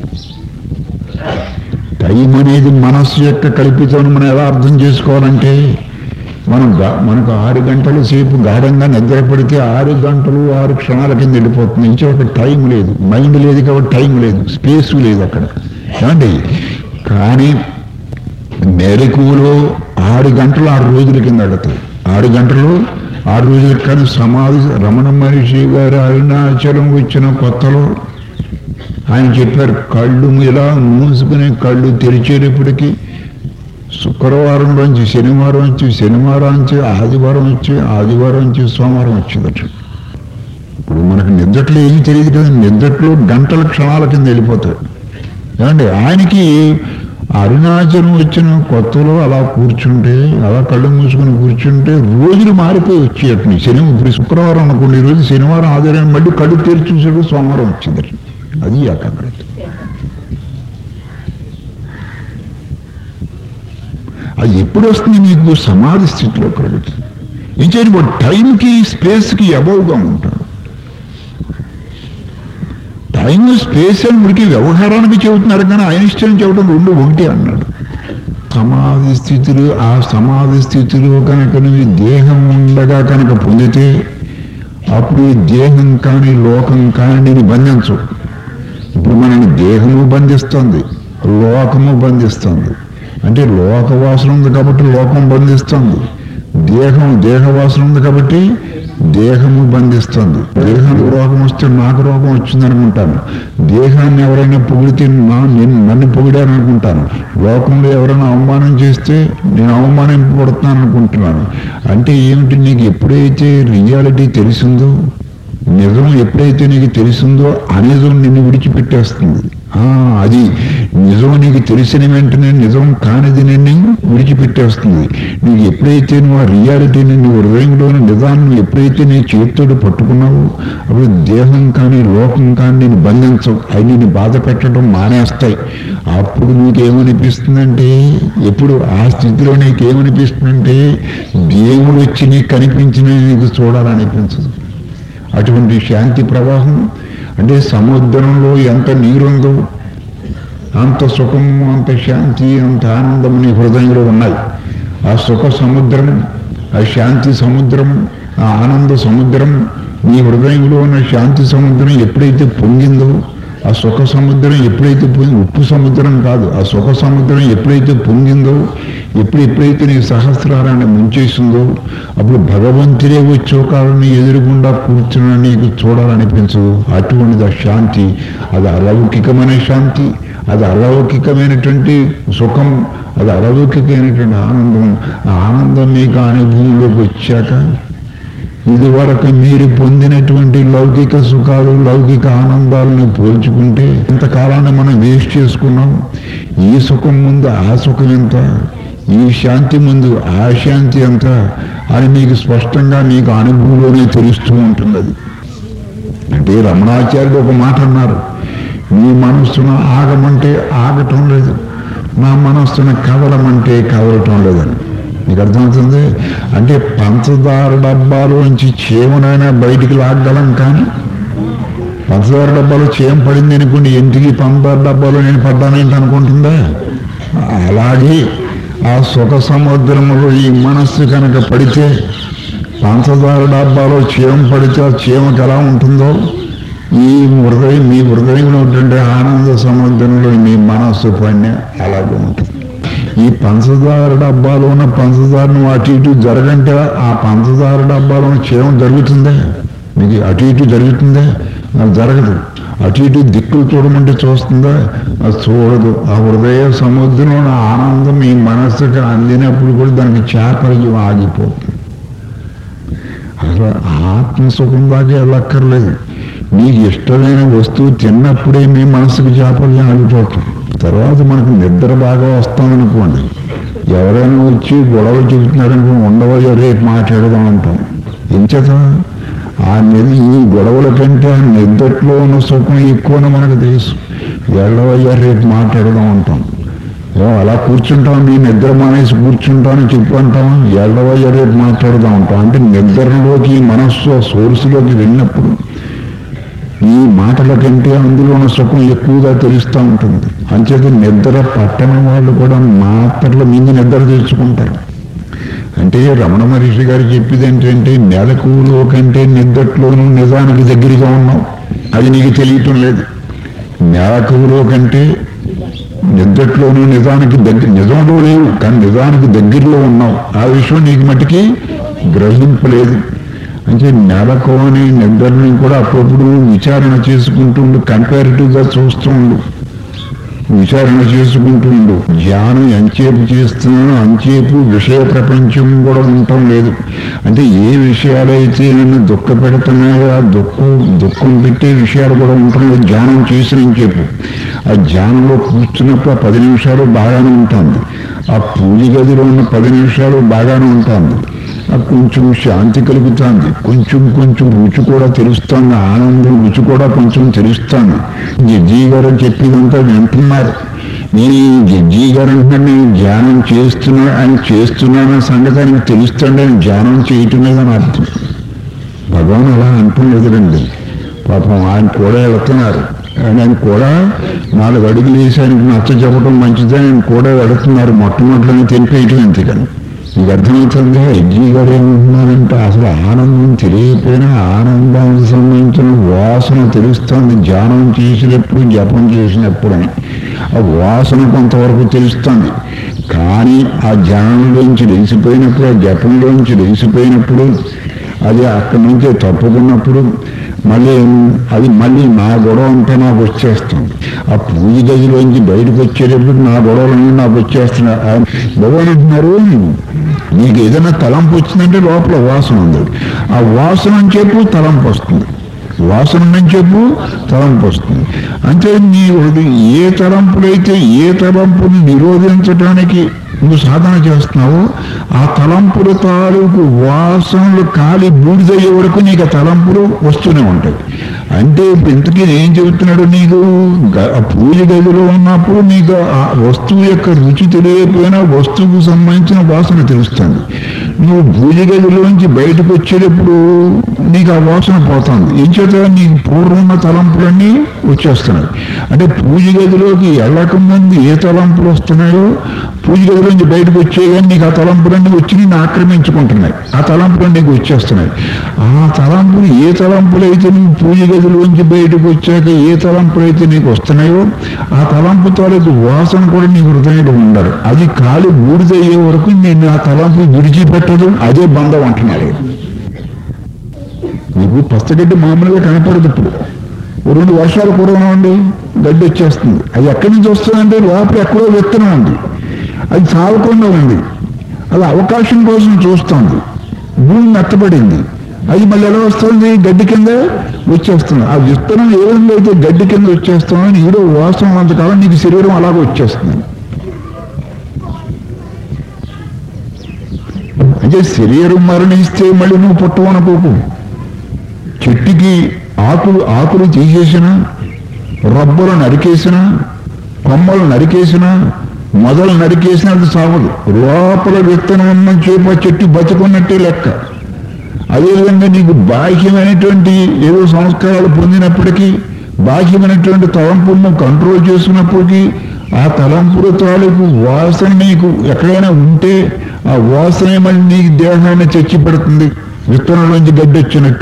టైం అనేది మనస్సు యొక్క కల్పితం మనం ఎలా అర్థం చేసుకోవాలంటే మనం గా- మనకు ఆరు గంటల సేపు గాఢంగా నిద్ర పడితే ఆరు గంటలు ఆరు క్షణాల కింద వెళ్ళిపోతుంది ఇంకా ఒక టైం లేదు మైండ్ లేదు కాబట్టి టైం లేదు స్పేస్ లేదు అక్కడ ఏమండి కానీ మెలకువలో ఆరు గంటలు ఆరు రోజుల కింద అడుగుతాయి ఆరు గంటలు ఆరు రోజుల కానీ సమాధి రమణ మహర్షి గారు అరుణాచలం వచ్చిన కొత్తలో ఆయన చెప్పారు కళ్ళు ఇలా మూసుకునే కళ్ళు తెరిచేటప్పటికి శుక్రవారం నుంచి శనివారం వచ్చి శనివారం నుంచి ఆదివారం వచ్చి ఆదివారం నుంచి సోమవారం వచ్చిందట ఇప్పుడు మనకు నిద్రట్లో ఏం తెలియదు కదా నిద్రట్లో గంటల క్షణాల కింద వెళ్ళిపోతాయి ఏమండి ఆయనకి అరుణాచలం వచ్చిన కొత్తలో అలా కూర్చుంటే అలా కళ్ళు మూసుకుని కూర్చుంటే రోజులు మారిపోయి వచ్చేటని శని ఇప్పుడు శుక్రవారం అనుకోండి ఈ రోజు శనివారం ఆదివారం మళ్ళీ కళ్ళు తెరిచి చూసాడు సోమవారం వచ్చిందట అది ఏకాగ్రత అది ఎప్పుడు వస్తుంది మీకు సమాధి స్థితిలో కలుగుతుంది ఏం చేయండి వాడు టైంకి స్పేస్కి అబౌవ్గా ఉంటాడు టైం స్పేస్ అని ఉడికి వ్యవహారానికి చెబుతున్నారు కానీ ఐన్స్టైన్ చెప్పడం రెండు ఒకటి అన్నాడు సమాధి స్థితిలో ఆ సమాధి స్థితిలో కనుక నువ్వు దేహం ఉండగా కనుక పొందితే అప్పుడు ఈ దేహం కానీ లోకం కానీ నేను బంధించు ఇప్పుడు మనని దేహము బంధిస్తుంది లోకము బంధిస్తుంది అంటే లోకవాసన ఉంది కాబట్టి లోకం బంధిస్తుంది దేహం దేహవాసన ఉంది కాబట్టి దేహము బంధిస్తుంది దేహం రోగం వస్తే నాకు రోగం వచ్చింది అనుకుంటాను దేహాన్ని ఎవరైనా పొగిడితే నా నేను నన్ను పొగిడాను అనుకుంటాను లోకంలో ఎవరైనా అవమానం చేస్తే నేను అవమానింపబడుతున్నాను అనుకుంటున్నాను అంటే ఏమిటి నీకు ఎప్పుడైతే రియాలిటీ తెలిసిందో నిజం ఎప్పుడైతే నీకు తెలిసిందో అనిజం నిన్ను విడిచిపెట్టేస్తుంది ఆ, అది నిజం నీకు తెలిసిన వెంటనే నిజం కానిది నిన్ను విడిచిపెట్టేస్తుంది నువ్వు ఎప్పుడైతే నువ్వు ఆ రియాలిటీని నీ హృదయంలోని నిజాన్ని ఎప్పుడైతే నీ చేతితోటి పట్టుకున్నావో అప్పుడు దేహం కానీ లోకం కానీ నేను బంధించవు అవి నేను బాధ పెట్టడం మానేస్తాయి అప్పుడు నీకేమనిపిస్తుందంటే ఎప్పుడు ఆ స్థితిలో నీకేమనిపిస్తుందంటే దేవుడు వచ్చి నీకు కనిపించిన నీకు చూడాలనిపించదు అటువంటి శాంతి ప్రవాహం అంటే సముద్రంలో ఎంత నీరుందో అంత సుఖము అంత శాంతి అంత ఆనందం నీ హృదయంలో ఉన్నాయి ఆ సుఖ సముద్రం ఆ శాంతి సముద్రం ఆ ఆనంద సముద్రం నీ హృదయంలో ఉన్న శాంతి సముద్రం ఎప్పుడైతే పొంగిందో ఆ సుఖ సముద్రం ఎప్పుడైతే పొంగి ఉప్పు సముద్రం కాదు ఆ సుఖ సముద్రం ఎప్పుడైతే పొంగిందో ఎప్పుడు ఎప్పుడైతే నీ సహస్రారాన్ని ముంచేసిందో అప్పుడు భగవంతుడే వచ్చి ఒకరిని ఎదురుగుండా కూర్చున్న నీకు చూడాలనిపించదు అటువంటిది ఆ శాంతి అది అలౌకికమైన శాంతి అది అలౌకికమైనటువంటి సుఖం అది అలౌకికమైనటువంటి ఆనందం ఆ ఆనందం మీకు అనుభవంలోకి వచ్చాక ఇదివరకు మీరు పొందినటువంటి లౌకిక సుఖాలు లౌకిక ఆనందాలను పోల్చుకుంటే ఇంతకాలాన్ని మనం వేస్ట్ చేసుకున్నాం ఈ సుఖం ముందు ఆ సుఖం ఎంత ఈ శాంతి ముందు ఆ శాంతి ఎంత అని మీకు స్పష్టంగా మీకు అనుభవంలోనే తెలుస్తూ ఉంటుంది అది అంటే రమణాచార్యుడు ఒక మాట అన్నారు మీ మనస్సును ఆగమంటే ఆగటం లేదు నా మనస్సును కదలమంటే కదలటం లేదని మీకు అర్థమవుతుంది అంటే పంచదార డబ్బాలోంచి చీమనైనా బయటికి లాగగలం కానీ పంచదార డబ్బాలో చీమ పడింది అనుకోండి ఎందుకు పంచదార డబ్బాలో నేను పడ్డానేంటి అనుకుంటుందా అలాగే ఆ సుఖ సముద్రంలో ఈ మనస్సు కనుక పడితే పంచదార డబ్బాలో చీమ పడితే ఆ చీమకి ఎలా ఉంటుందో ఈ హృదయం మీ హృదయంలో ఉంటుంటే ఆనంద సముద్రంలో మీ మనస్సు పడిన అలాగే ఉంటుంది ఈ పంచదార డబ్బాలో ఉన్న పంచదారను అటు ఇటు జరగంటే ఆ పంచదార డబ్బాలో ఉన్న చీమ జరుగుతుందా మీకు అటు ఇటు జరుగుతుందా అది జరగదు అటు ఇటు దిక్కులు చూడమంటే చూస్తుందా అది చూడదు ఆ హృదయ సముద్రంలో ఆనందం మీ మనస్సుకి అందినప్పుడు కూడా దానికి చాకర్యం ఆగిపోతుంది అసలు ఆత్మసుఖం దాకా వెళ్ళక్కర్లేదు నీకు ఇష్టమైన వస్తువు తిన్నప్పుడే మీ మనసుకు చాపల్యం ఆగిపోతుంది తర్వాత మనకు నిద్ర బాగా వస్తామనుకోండి ఎవరైనా వచ్చి గొడవలు చెబుతున్నారనుకో ఉండవయ్యో రేపు మాట్లాడదాం అంటాం ఎంచేత ఆ నిధి ఈ గొడవల కంటే ఆ నిద్రలో ఉన్న సుఖం ఎక్కువని మనకు తెలుసు వెళ్ళవయ్యా రేపు మాట్లాడదాం అంటాం ఓ అలా కూర్చుంటాం నీ నిద్ర మానేసి కూర్చుంటాను చెప్పు అంటాం ఎల్లవయ్య రేపు మాట్లాడుతూ ఉంటాం అంటే నిద్రలోకి ఈ మనస్సు ఆ సోర్సులోకి వెళ్ళినప్పుడు ఈ మాటల కంటే అందులో ఉన్న సుఖం ఎక్కువగా తెలుస్తూ ఉంటుంది అంచేత నిద్ర పట్టని వాళ్ళు కూడా మాత్రల మీద నిద్ర తెచ్చుకుంటారు అంటే రమణ మహర్షి గారు చెప్పేది ఏంటంటే నెలకులో కంటే నిద్రలోనూ నిజానికి దగ్గరగా ఉన్నావు అది నీకు తెలియటం లేదు నెలకులో కంటే నిద్రలోనూ నిజానికి దగ్గర నిజంలో లేవు కానీ నిజానికి దగ్గరలో ఉన్నావు ఆ విషయం నీకు మటుకి గ్రహింపలేదు అంటే నెలకోని నిద్రని కూడా అప్పుడప్పుడు విచారణ చేసుకుంటూ ఉండు కంపారిటివ్గా చూస్తూ ఉండు విచారణ చేసుకుంటూ ఉండు ధ్యానం ఎంతసేపు చేస్తున్నానో అంతసేపు విషయ ప్రపంచం కూడా ఉండటం లేదు అంటే ఏ విషయాలైతే నన్ను దుఃఖ పెడుతున్నాయో ఆ దుఃఖం దుఃఖం పెట్టే విషయాలు కూడా ఉండటం లేదు ధ్యానం చేసిన చెప్పు ఆ ధ్యానంలో కూర్చున్నప్పుడు ఆ పది నిమిషాలు బాగానే ఉంటుంది ఆ పూజ గదిలో ఉన్న పది నిమిషాలు బాగానే ఉంటుంది ఆ కొంచెం శాంతి కలుగుతుంది కొంచెం కొంచెం రుచి కూడా తెలుస్తుంది ఆనందం రుచి కూడా కొంచెం తెలుస్తుంది జడ్జి గారు చెప్పేదంతా వింటున్నారు నేను ఈ జడ్జి గారు అంటున్నాడు నేను ధ్యానం చేస్తున్నా ఆయన చేస్తున్నానన్న సంగతి ఆయనకు తెలుస్తుంది ఆయన ధ్యానం చేయటం లేదని అర్థం భగవాన్ అలా అంటున్నదండి పాపం ఆయన కూడా వెళుతున్నారు ఆయన కూడా నాలుగు అడుగులు వేసి ఆయనకు నచ్చ చెప్పడం మంచిది ఆయన కూడా వెళుతున్నారు మొట్టమొదటిని తెలిపేయటం అంతేకాని మీకు అర్థమవుతుంది ఎడ్జీ గారు ఏమంటున్నారంటే అసలు ఆనందం తెలియకపోయినా ఆనందానికి సంబంధించిన వాసన తెలుస్తుంది ధ్యానం చేసినప్పుడు జపం చేసినప్పుడు అని ఆ వాసన కొంతవరకు తెలుస్తుంది కానీ ఆ ధ్యానంలోంచి లేచిపోయినప్పుడు ఆ జపంలోంచి లేచిపోయినప్పుడు అది అక్కడి నుంచి తప్పుకున్నప్పుడు మళ్ళీ అది మళ్ళీ నా గొడవ అంతా నాకు వచ్చేస్తుంది ఆ పూజ గదిలోంచి బయటకు వచ్చేటప్పుడు నా గొడవలన్నీ నాకు వచ్చేస్తున్నాయి ఆయన భగవాన్ అంటున్నారు నీకు ఏదైనా తలంపు వచ్చిందంటే లోపల వాసన ఉంది ఆ వాసన అని చెప్పు తలంపు వస్తుంది వాసన నుంచి చెప్పు తలంపు వస్తుంది అంటే నీ హృదయం ఏ తలంపులైతే ఏ తలంపుని నిరోధించడానికి నువ్వు సాధన చేస్తున్నావో ఆ తలంపుల తాలూకు వాసనలు కాలి బూడిదయ్యే వరకు నీకు ఆ తలంపులు వస్తూనే ఉంటాయి అంటే ఇప్పుడు ఇంతకీ ఏం చెబుతున్నాడు నీకు గ- ఆ పూజ గదిలో ఉన్నప్పుడు నీకు ఆ వస్తువు యొక్క రుచి తెలియకపోయినా వస్తువుకు సంబంధించిన వాసన తెలుస్తుంది నువ్వు పూజ గదిలోంచి బయటకు వచ్చేటప్పుడు నీకు ఆ వాసన పోతుంది ఏం చేత నీకు పూర్వన్న తలంపులన్నీ వచ్చేస్తున్నాయి అంటే పూజ గదిలోకి వెళ్ళక ముందు ఏ తలంపులు వస్తున్నాయో పూజ గదిలోంచి బయటకు వచ్చేయగానే నీకు ఆ తలంపులన్నీ వచ్చి నిన్ను ఆక్రమించుకుంటున్నాయి ఆ తలంపులు నీకు వచ్చేస్తున్నాయి ఆ తలంపులు ఏ తలంపులు అయితే నువ్వు పూజ గదిలోంచి బయటకు వచ్చాక ఏ తలంపులు అయితే నీకు వస్తున్నాయో ఆ తలంపు తాలూకు వాసన కూడా నీ హృదయంలో ఉండరు అది కాలి బూడిదయ్యే వరకు నేను ఆ తలంపు విడిచిపెట్టదు అదే బంధం అంటున్నాడు నీకు పచ్చగడ్డి మామూలుగా కనపడదు ఇప్పుడు ఓ రెండు వర్షాలు కురవనండి గడ్డి వచ్చేస్తుంది అది ఎక్కడి నుంచి వస్తుందంటే లోపల ఎక్కడో విత్తనం ఉంది అది చాలకుండా ఉంది అది అవకాశం కోసం చూస్తుంది భూమి మెత్తబడింది అది మళ్ళీ ఎలా వస్తుంది గడ్డి కింద వచ్చేస్తుంది ఆ విత్తనం ఏ విధంగా అయితే గడ్డి కింద వచ్చేస్తుందో నీలో వాసన ఉన్నంతకాలం నీకు శరీరం అలాగే వచ్చేస్తుంది అంటే శరీరం మరణిస్తే మళ్ళీ నువ్వు పుట్టవనుకోకు చెట్టుకి ఆకులు ఆకులు తీసేసిన రబ్బలు నరికేసిన కొమ్మలు నరికేసిన మొదలు నరికేసిన అది సాగదు లోపల విత్తనం ఉన్న చేప చెట్టు బతుకున్నట్టే లెక్క అదేవిధంగా నీకు బాహ్యమైనటువంటి ఏదో సంస్కారాలు పొందినప్పటికీ బాహ్యమైనటువంటి తలంపులను కంట్రోల్ చేసుకున్నప్పటికీ ఆ తలంపుల తాలూకు వాసన నీకు ఎక్కడైనా ఉంటే ఆ వాసనే మళ్ళీ నీకు దేహాన్ని తెచ్చి పెడుతుంది విత్తనంలోంచి గడ్డి వచ్చినట్టు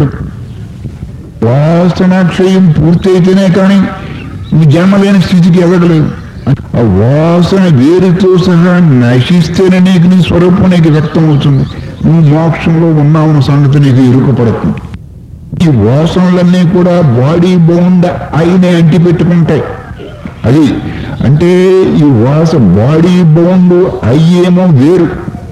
వాసనాక్షయం పూర్తయితేనే కానీ నువ్వు జన్మలేని స్థితికి ఎదగలేదు ఆ వాసన వేరుతో సహా నశిస్తేనే నీకు నీ స్వరూపం నీకు వ్యక్తం అవుతుంది నువ్వు మోక్షంలో ఉన్నావున్న సంగతి నీకు ఇరుకుపడుతుంది ఈ వాసనలన్నీ కూడా బాడీ బౌండ్ అయినే అంటి పెట్టుకుంటాయి అది అంటే ఈ వాస బాడీ బౌండ్ అయ్యేమో వేరు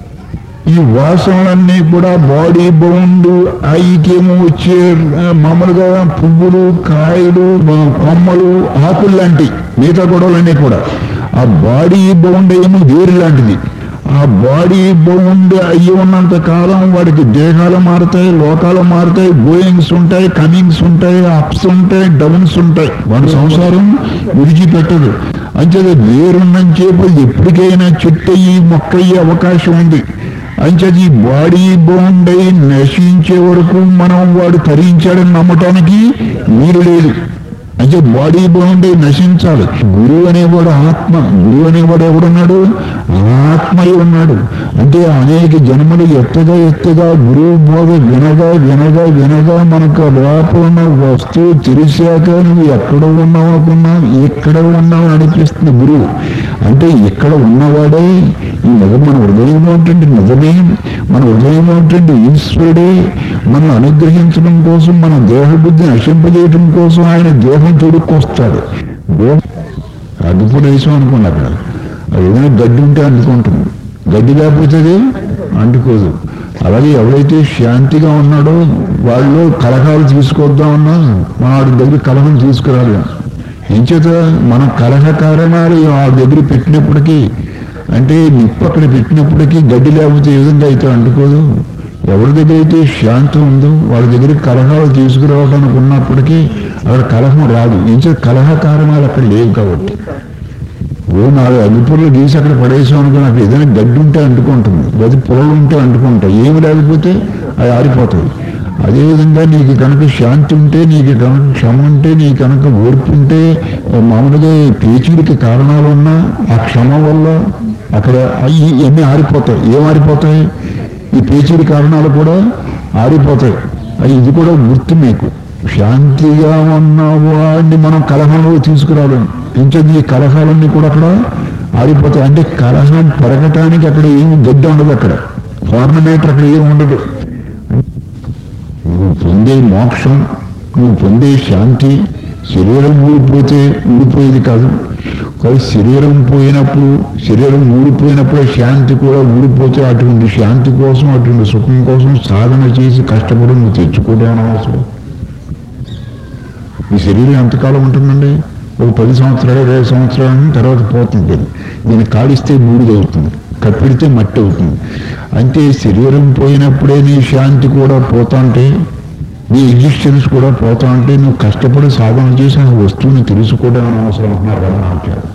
ఈ వాసనలన్నీ కూడా బాడీ బౌండ్ ఐకేమో వచ్చే ఆ, మామూలుగా పువ్వులు కాయలు ఆ, కొమ్మలు ఆకులు లాంటివి మిగతా గొడవలన్నీ కూడా ఆ బాడీ బౌండ్ ఏమో వేరు లాంటిది ఆ బాడీ బౌండ్ అయ్యి ఉన్నంత కాలం వాడికి దేహాలు మారుతాయి లోకాలు మారుతాయి గోయింగ్స్ ఉంటాయి కమింగ్స్ ఉంటాయి అప్స్ ఉంటాయి డౌన్స్ ఉంటాయి వాడి సంసారం విడిచిపెట్టదు అంచేది వేరున్నంచేపు ఎప్పటికైనా చెట్టు అయ్యి మొక్క అయ్యే అవకాశం ఉంది అంచేది ఈ బాడీ బౌండ్ అయి నశించే వరకు మనం వాడు తరించాడని నమ్మటానికి వీలు లేదు అంటే బాడీ బౌండ్ అయి నశించాలి గురువు అనేవాడు ఆత్మ గురువు అనేవాడు ఎవడున్నాడు ఆత్మయ్య ఉన్నాడు అంటే అనేక జన్మలు ఎత్తగా ఎత్తగా గురువు బోధ వినగా వినగా వినగా మనకు లోపల ఉన్న వస్తువు తెలిసాక నువ్వు ఎక్కడ ఉన్నావు అనుకున్నావు ఎక్కడ ఉన్నావు అని అనిపిస్తుంది గురువు అంటే ఇక్కడ ఉన్నవాడే ఈ నిజం మన హృదయంలో ఉంటుంది నిజమే మన హృదయంలో ఉంటుంది ఈశ్వరుడే మనం అనుగ్రహించడం కోసం మన దేహబుద్ధిని నశింపజేయడం కోసం ఆయన దేహం తొడుక్కొస్తాడు దేహం అడ్డుపడి వేసాం అనుకోండి అక్కడ అది ఏదైనా గడ్డి ఉంటే అంటుకుంటుంది గడ్డి లేకపోతే అది అంటుకోదు అలాగే ఎవరైతే శాంతిగా ఉన్నాడో వాళ్ళు కలహాలు తీసుకొద్దామన్నా వాడి దగ్గర కలహం తీసుకురాలి ఎంచేత మన కలహ కారణాలు ఆ దగ్గర పెట్టినప్పటికీ అంటే నిప్పు అక్కడ పెట్టినప్పటికీ గడ్డి లేకపోతే ఏ విధంగా అయితే అంటుకోదు ఎవరి దగ్గర అయితే శాంతి ఉందో వాళ్ళ దగ్గర కలహాలు తీసుకురావడానికి ఉన్నప్పటికీ అక్కడ కలహం రాదు ఎంచేత కలహ కారణాలు అక్కడ లేవు కాబట్టి ఓ నాలుగు అగ్గిపురలు గీసి అక్కడ పడేసాం అనుకుని అక్కడ ఏదైనా గడ్డి ఉంటే అంటుకుంటుంది గది పొరలు ఉంటే అంటుకుంటాయి ఏమి లేకపోతే అది ఆరిపోతుంది అదేవిధంగా నీకు కనుక శాంతి ఉంటే నీకు కనుక క్షమ ఉంటే నీకు కనుక ఓర్పు ఉంటే మామూలుగా ఈ పేచీడికి కారణాలు ఉన్నా ఆ క్షమ వల్ల అక్కడ ఈ- ఇవన్నీ ఆరిపోతాయి ఏం ఆరిపోతాయి ఈ పేచీడి కారణాలు కూడా ఆరిపోతాయి అది ఇది కూడా గుర్తు మీకు శాంతిగా ఉన్న వాడిని మనం కలహంలో తీసుకురాలేము ఇంచది ఈ కలహాలన్నీ కూడా అక్కడ ఆరిపోతాయి అంటే కలహం పెరగటానికి అక్కడ ఏమి గడ్డ ఉండదు అక్కడ ఫార్నమేటర్ అక్కడ ఏమి ఉండదు నువ్వు పొందే మోక్షం నువ్వు పొందే శాంతి శరీరం ఊడిపోతే ఊడిపోయేది కాదు కానీ శరీరం పోయినప్పుడు శరీరం ఊడిపోయినప్పుడు శాంతి కూడా ఊడిపోతే అటువంటి శాంతి కోసం అటువంటి సుఖం కోసం సాధన చేసి కష్టపడి నువ్వు తెచ్చుకోవడం అవసరం ఈ శరీరం ఎంతకాలం ఉంటుందండి ఒక పది సంవత్సరాలు ఇరవై సంవత్సరాలు తర్వాత పోతుంది దీన్ని కాడిస్తే బూడిద అవుతుంది కప్పిడితే మట్టి అవుతుంది అంటే శరీరం పోయినప్పుడే నీ శాంతి కూడా పోతాంటే నీ ఎగ్జిస్టెన్స్ కూడా పోతా ఉంటే నువ్వు కష్టపడి సాధన చేసి ఆ వస్తువుని తెలుసుకోవడం అవసరం అంటున్నారు రమణాచార్య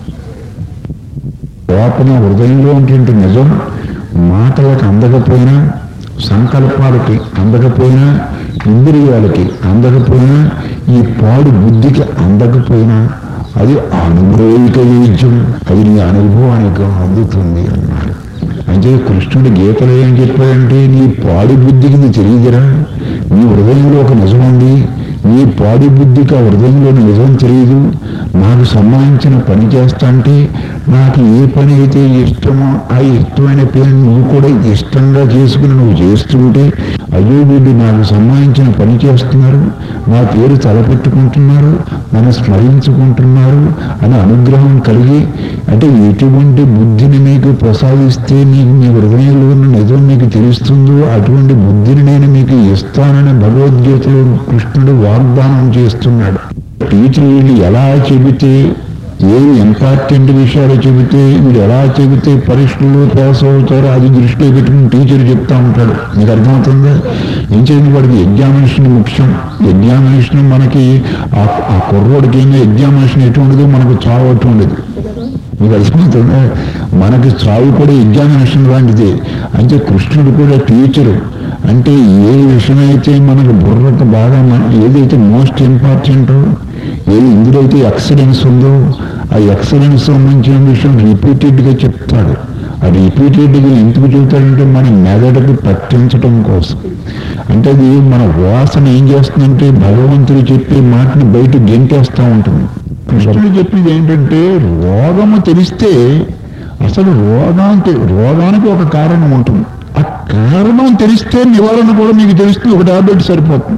లోపల హృదయంలో ఉంటే నిజం మాటలకు అందకపోయినా సంకల్పాలకి అందకపోయినా ఇంద్రియాలకి అందకపోయినా ఈ పాడు బుద్ధికి అందకపోయినా అది అనుభవిక వైద్యం అది నీ అనుభవానికి అందుతుంది అన్నాడు అంటే కృష్ణుడి గీతలో ఏం చెప్పాడంటే నీ పాడి బుద్ధికి ఇది తెలియదురా నీ హృదయంలో ఒక నిజం ఉంది నీ పాడి బుద్ధికి ఆ హృదయంలో నిజం తెలియదు నాకు సంబంధించిన పని చేస్తా అంటే నాకు ఏ పని అయితే ఇష్టమో ఆ ఇష్టమైన పని నువ్వు కూడా ఇష్టంగా చేసుకుని నువ్వు చేస్తుంటే అయ్యో వీళ్ళు నాకు సంబంధించిన పని చేస్తున్నారు నా పేరు తలపెట్టుకుంటున్నారు నన్ను స్మరించుకుంటున్నారు అని అనుగ్రహం కలిగి అంటే ఎటువంటి బుద్ధిని మీకు ప్రసాదిస్తే మీకు మీ హృదయంలో ఉన్న నిజం మీకు తెలుస్తుందో అటువంటి బుద్ధిని నేను మీకు ఇస్తానని భగవద్గీతలో కృష్ణుడు వాగ్దానం చేస్తున్నాడు టీచర్ వీళ్ళు ఎలా చెబితే ఏవి ఇంపార్టెంట్ విషయాలు చెబితే వీడు ఎలా చెబితే పరీక్షల్లో పాస్ అవుతారో అది దృష్టిలో పెట్టుకుని టీచర్ చెప్తా ఉంటాడు మీకు అర్థమవుతుందా ఏం చేయండి వాడికి ఎగ్జామినేషన్ ముఖ్యం ఎగ్జామినేషన్ మనకి ఆ ఆ కుర్రోడికి ఏమో ఎగ్జామినేషన్ ఎటువంటిదో మనకు చావు అటువంటిది మీకు అర్థమవుతుందా మనకి చావు కూడా ఎగ్జామినేషన్ లాంటిది అంటే కృష్ణుడు కూడా టీచరు అంటే ఏ విషయమైతే మనకు బుర్రకు బాగా మన ఏదైతే మోస్ట్ ఇంపార్టెంటో ఏది ఇందులో అయితే ఎక్సలెన్స్ ఉందో ఆ ఎక్సలెన్స్ సంబంధించిన విషయం రిపీటెడ్గా చెప్తాడు ఆ రిపీటెడ్గా ఎందుకు చెబుతాడంటే మన మెదడుకి పట్టించడం కోసం అంటే అది మన వాసన ఏం చేస్తుందంటే భగవంతుడు చెప్పే మాటని బయట గెంటేస్తూ ఉంటుంది కృష్ణుడు చెప్పింది ఏంటంటే రోగము తెలిస్తే అసలు రోగానికి రోగానికి ఒక కారణం ఉంటుంది ఆ కారణం తెలిస్తే నివారణ కూడా మీకు తెలుస్తుంది ఒక టాబ్లెట్ సరిపోతుంది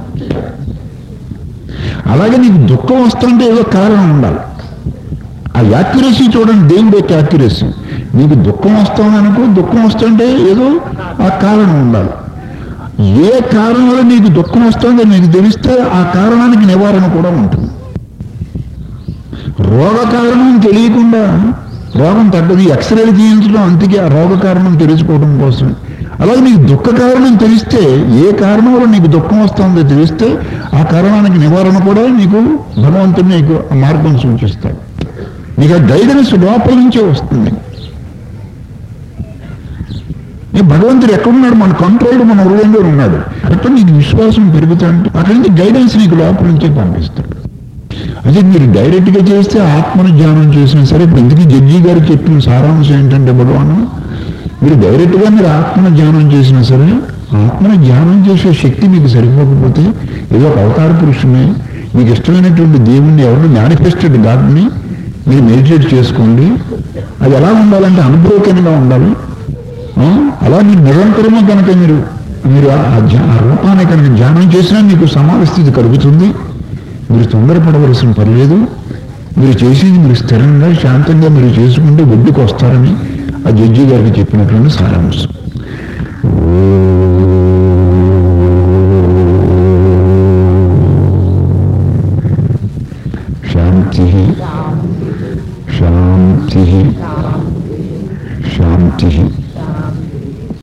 అలాగే నీకు దుఃఖం వస్తుంటే ఏదో కారణం ఉండాలి ఆ యాక్యురసీ చూడండి దేవుడి యొక్క యాక్యురసీ నీకు దుఃఖం వస్తుంది అనుకో దుఃఖం వస్తుంటే ఏదో ఆ కారణం ఉండాలి ఏ కారణం వల్ల నీకు దుఃఖం వస్తుందో నీకు తెలిస్తే ఆ కారణానికి నివారణ కూడా ఉంటుంది రోగ కారణం తెలియకుండా రోగం తగ్గదు ఎక్స్రేలు తీయించడం అందుకే ఆ రోగ కారణం తెలుసుకోవడం కోసం అలాగే నీకు దుఃఖ కారణం తెలిస్తే ఏ కారణం వల్ల నీకు దుఃఖం వస్తుందో తెలిస్తే ఆ కారణానికి నివారణ కూడా నీకు భగవంతుడు నీకు ఆ మార్గం సూచిస్తాడు నీకు ఆ గైడెన్స్ లోపల నుంచే వస్తుంది ఈ భగవంతుడు ఎక్కడున్నాడు మన కంట్రోల్ మన హృదయంలో ఉన్నాడు అక్కడ నీకు విశ్వాసం పెరుగుతుంటే అక్కడి నుంచి గైడెన్స్ నీకు లోపల నుంచే పంపిస్తాడు అదే మీరు డైరెక్ట్గా చేస్తే ఆత్మను ధ్యానం చేసినా సరే ఇప్పుడు ఎందుకు జడ్జి గారు చెప్పిన సారాంశం ఏంటంటే భగవాను మీరు డైరెక్ట్గా మీరు ఆత్మను ధ్యానం చేసినా సరే ఆత్మను ధ్యానం చేసే శక్తి మీకు సరిపోకపోతే ఏదో ఒక అవతార పురుషుని మీకు ఇష్టమైనటువంటి దేవుణ్ణి ఎవరు మేనిఫెస్టెడ్ గాడ్ని మీరు మెడిటేట్ చేసుకోండి అది ఎలా ఉండాలంటే అనుభవకంగా ఉండాలి ఆ? అలా మీరు నిరంతరము కనుక మీరు మీరు ఆ ధ్యా- ఆ రూపాన్ని కనుక ధ్యానం చేసినా మీకు సమాధ స్థితి కలుగుతుంది మీరు తొందరపడవలసిన పని లేదు మీరు చేసేది మీరు స్థిరంగా శాంతంగా మీరు చేసుకుంటే ఒడ్డుకు వస్తారని ఆ జడ్జి గారికి చెప్పినటువంటి సారాంశం శాంతి శాంతి శాంతి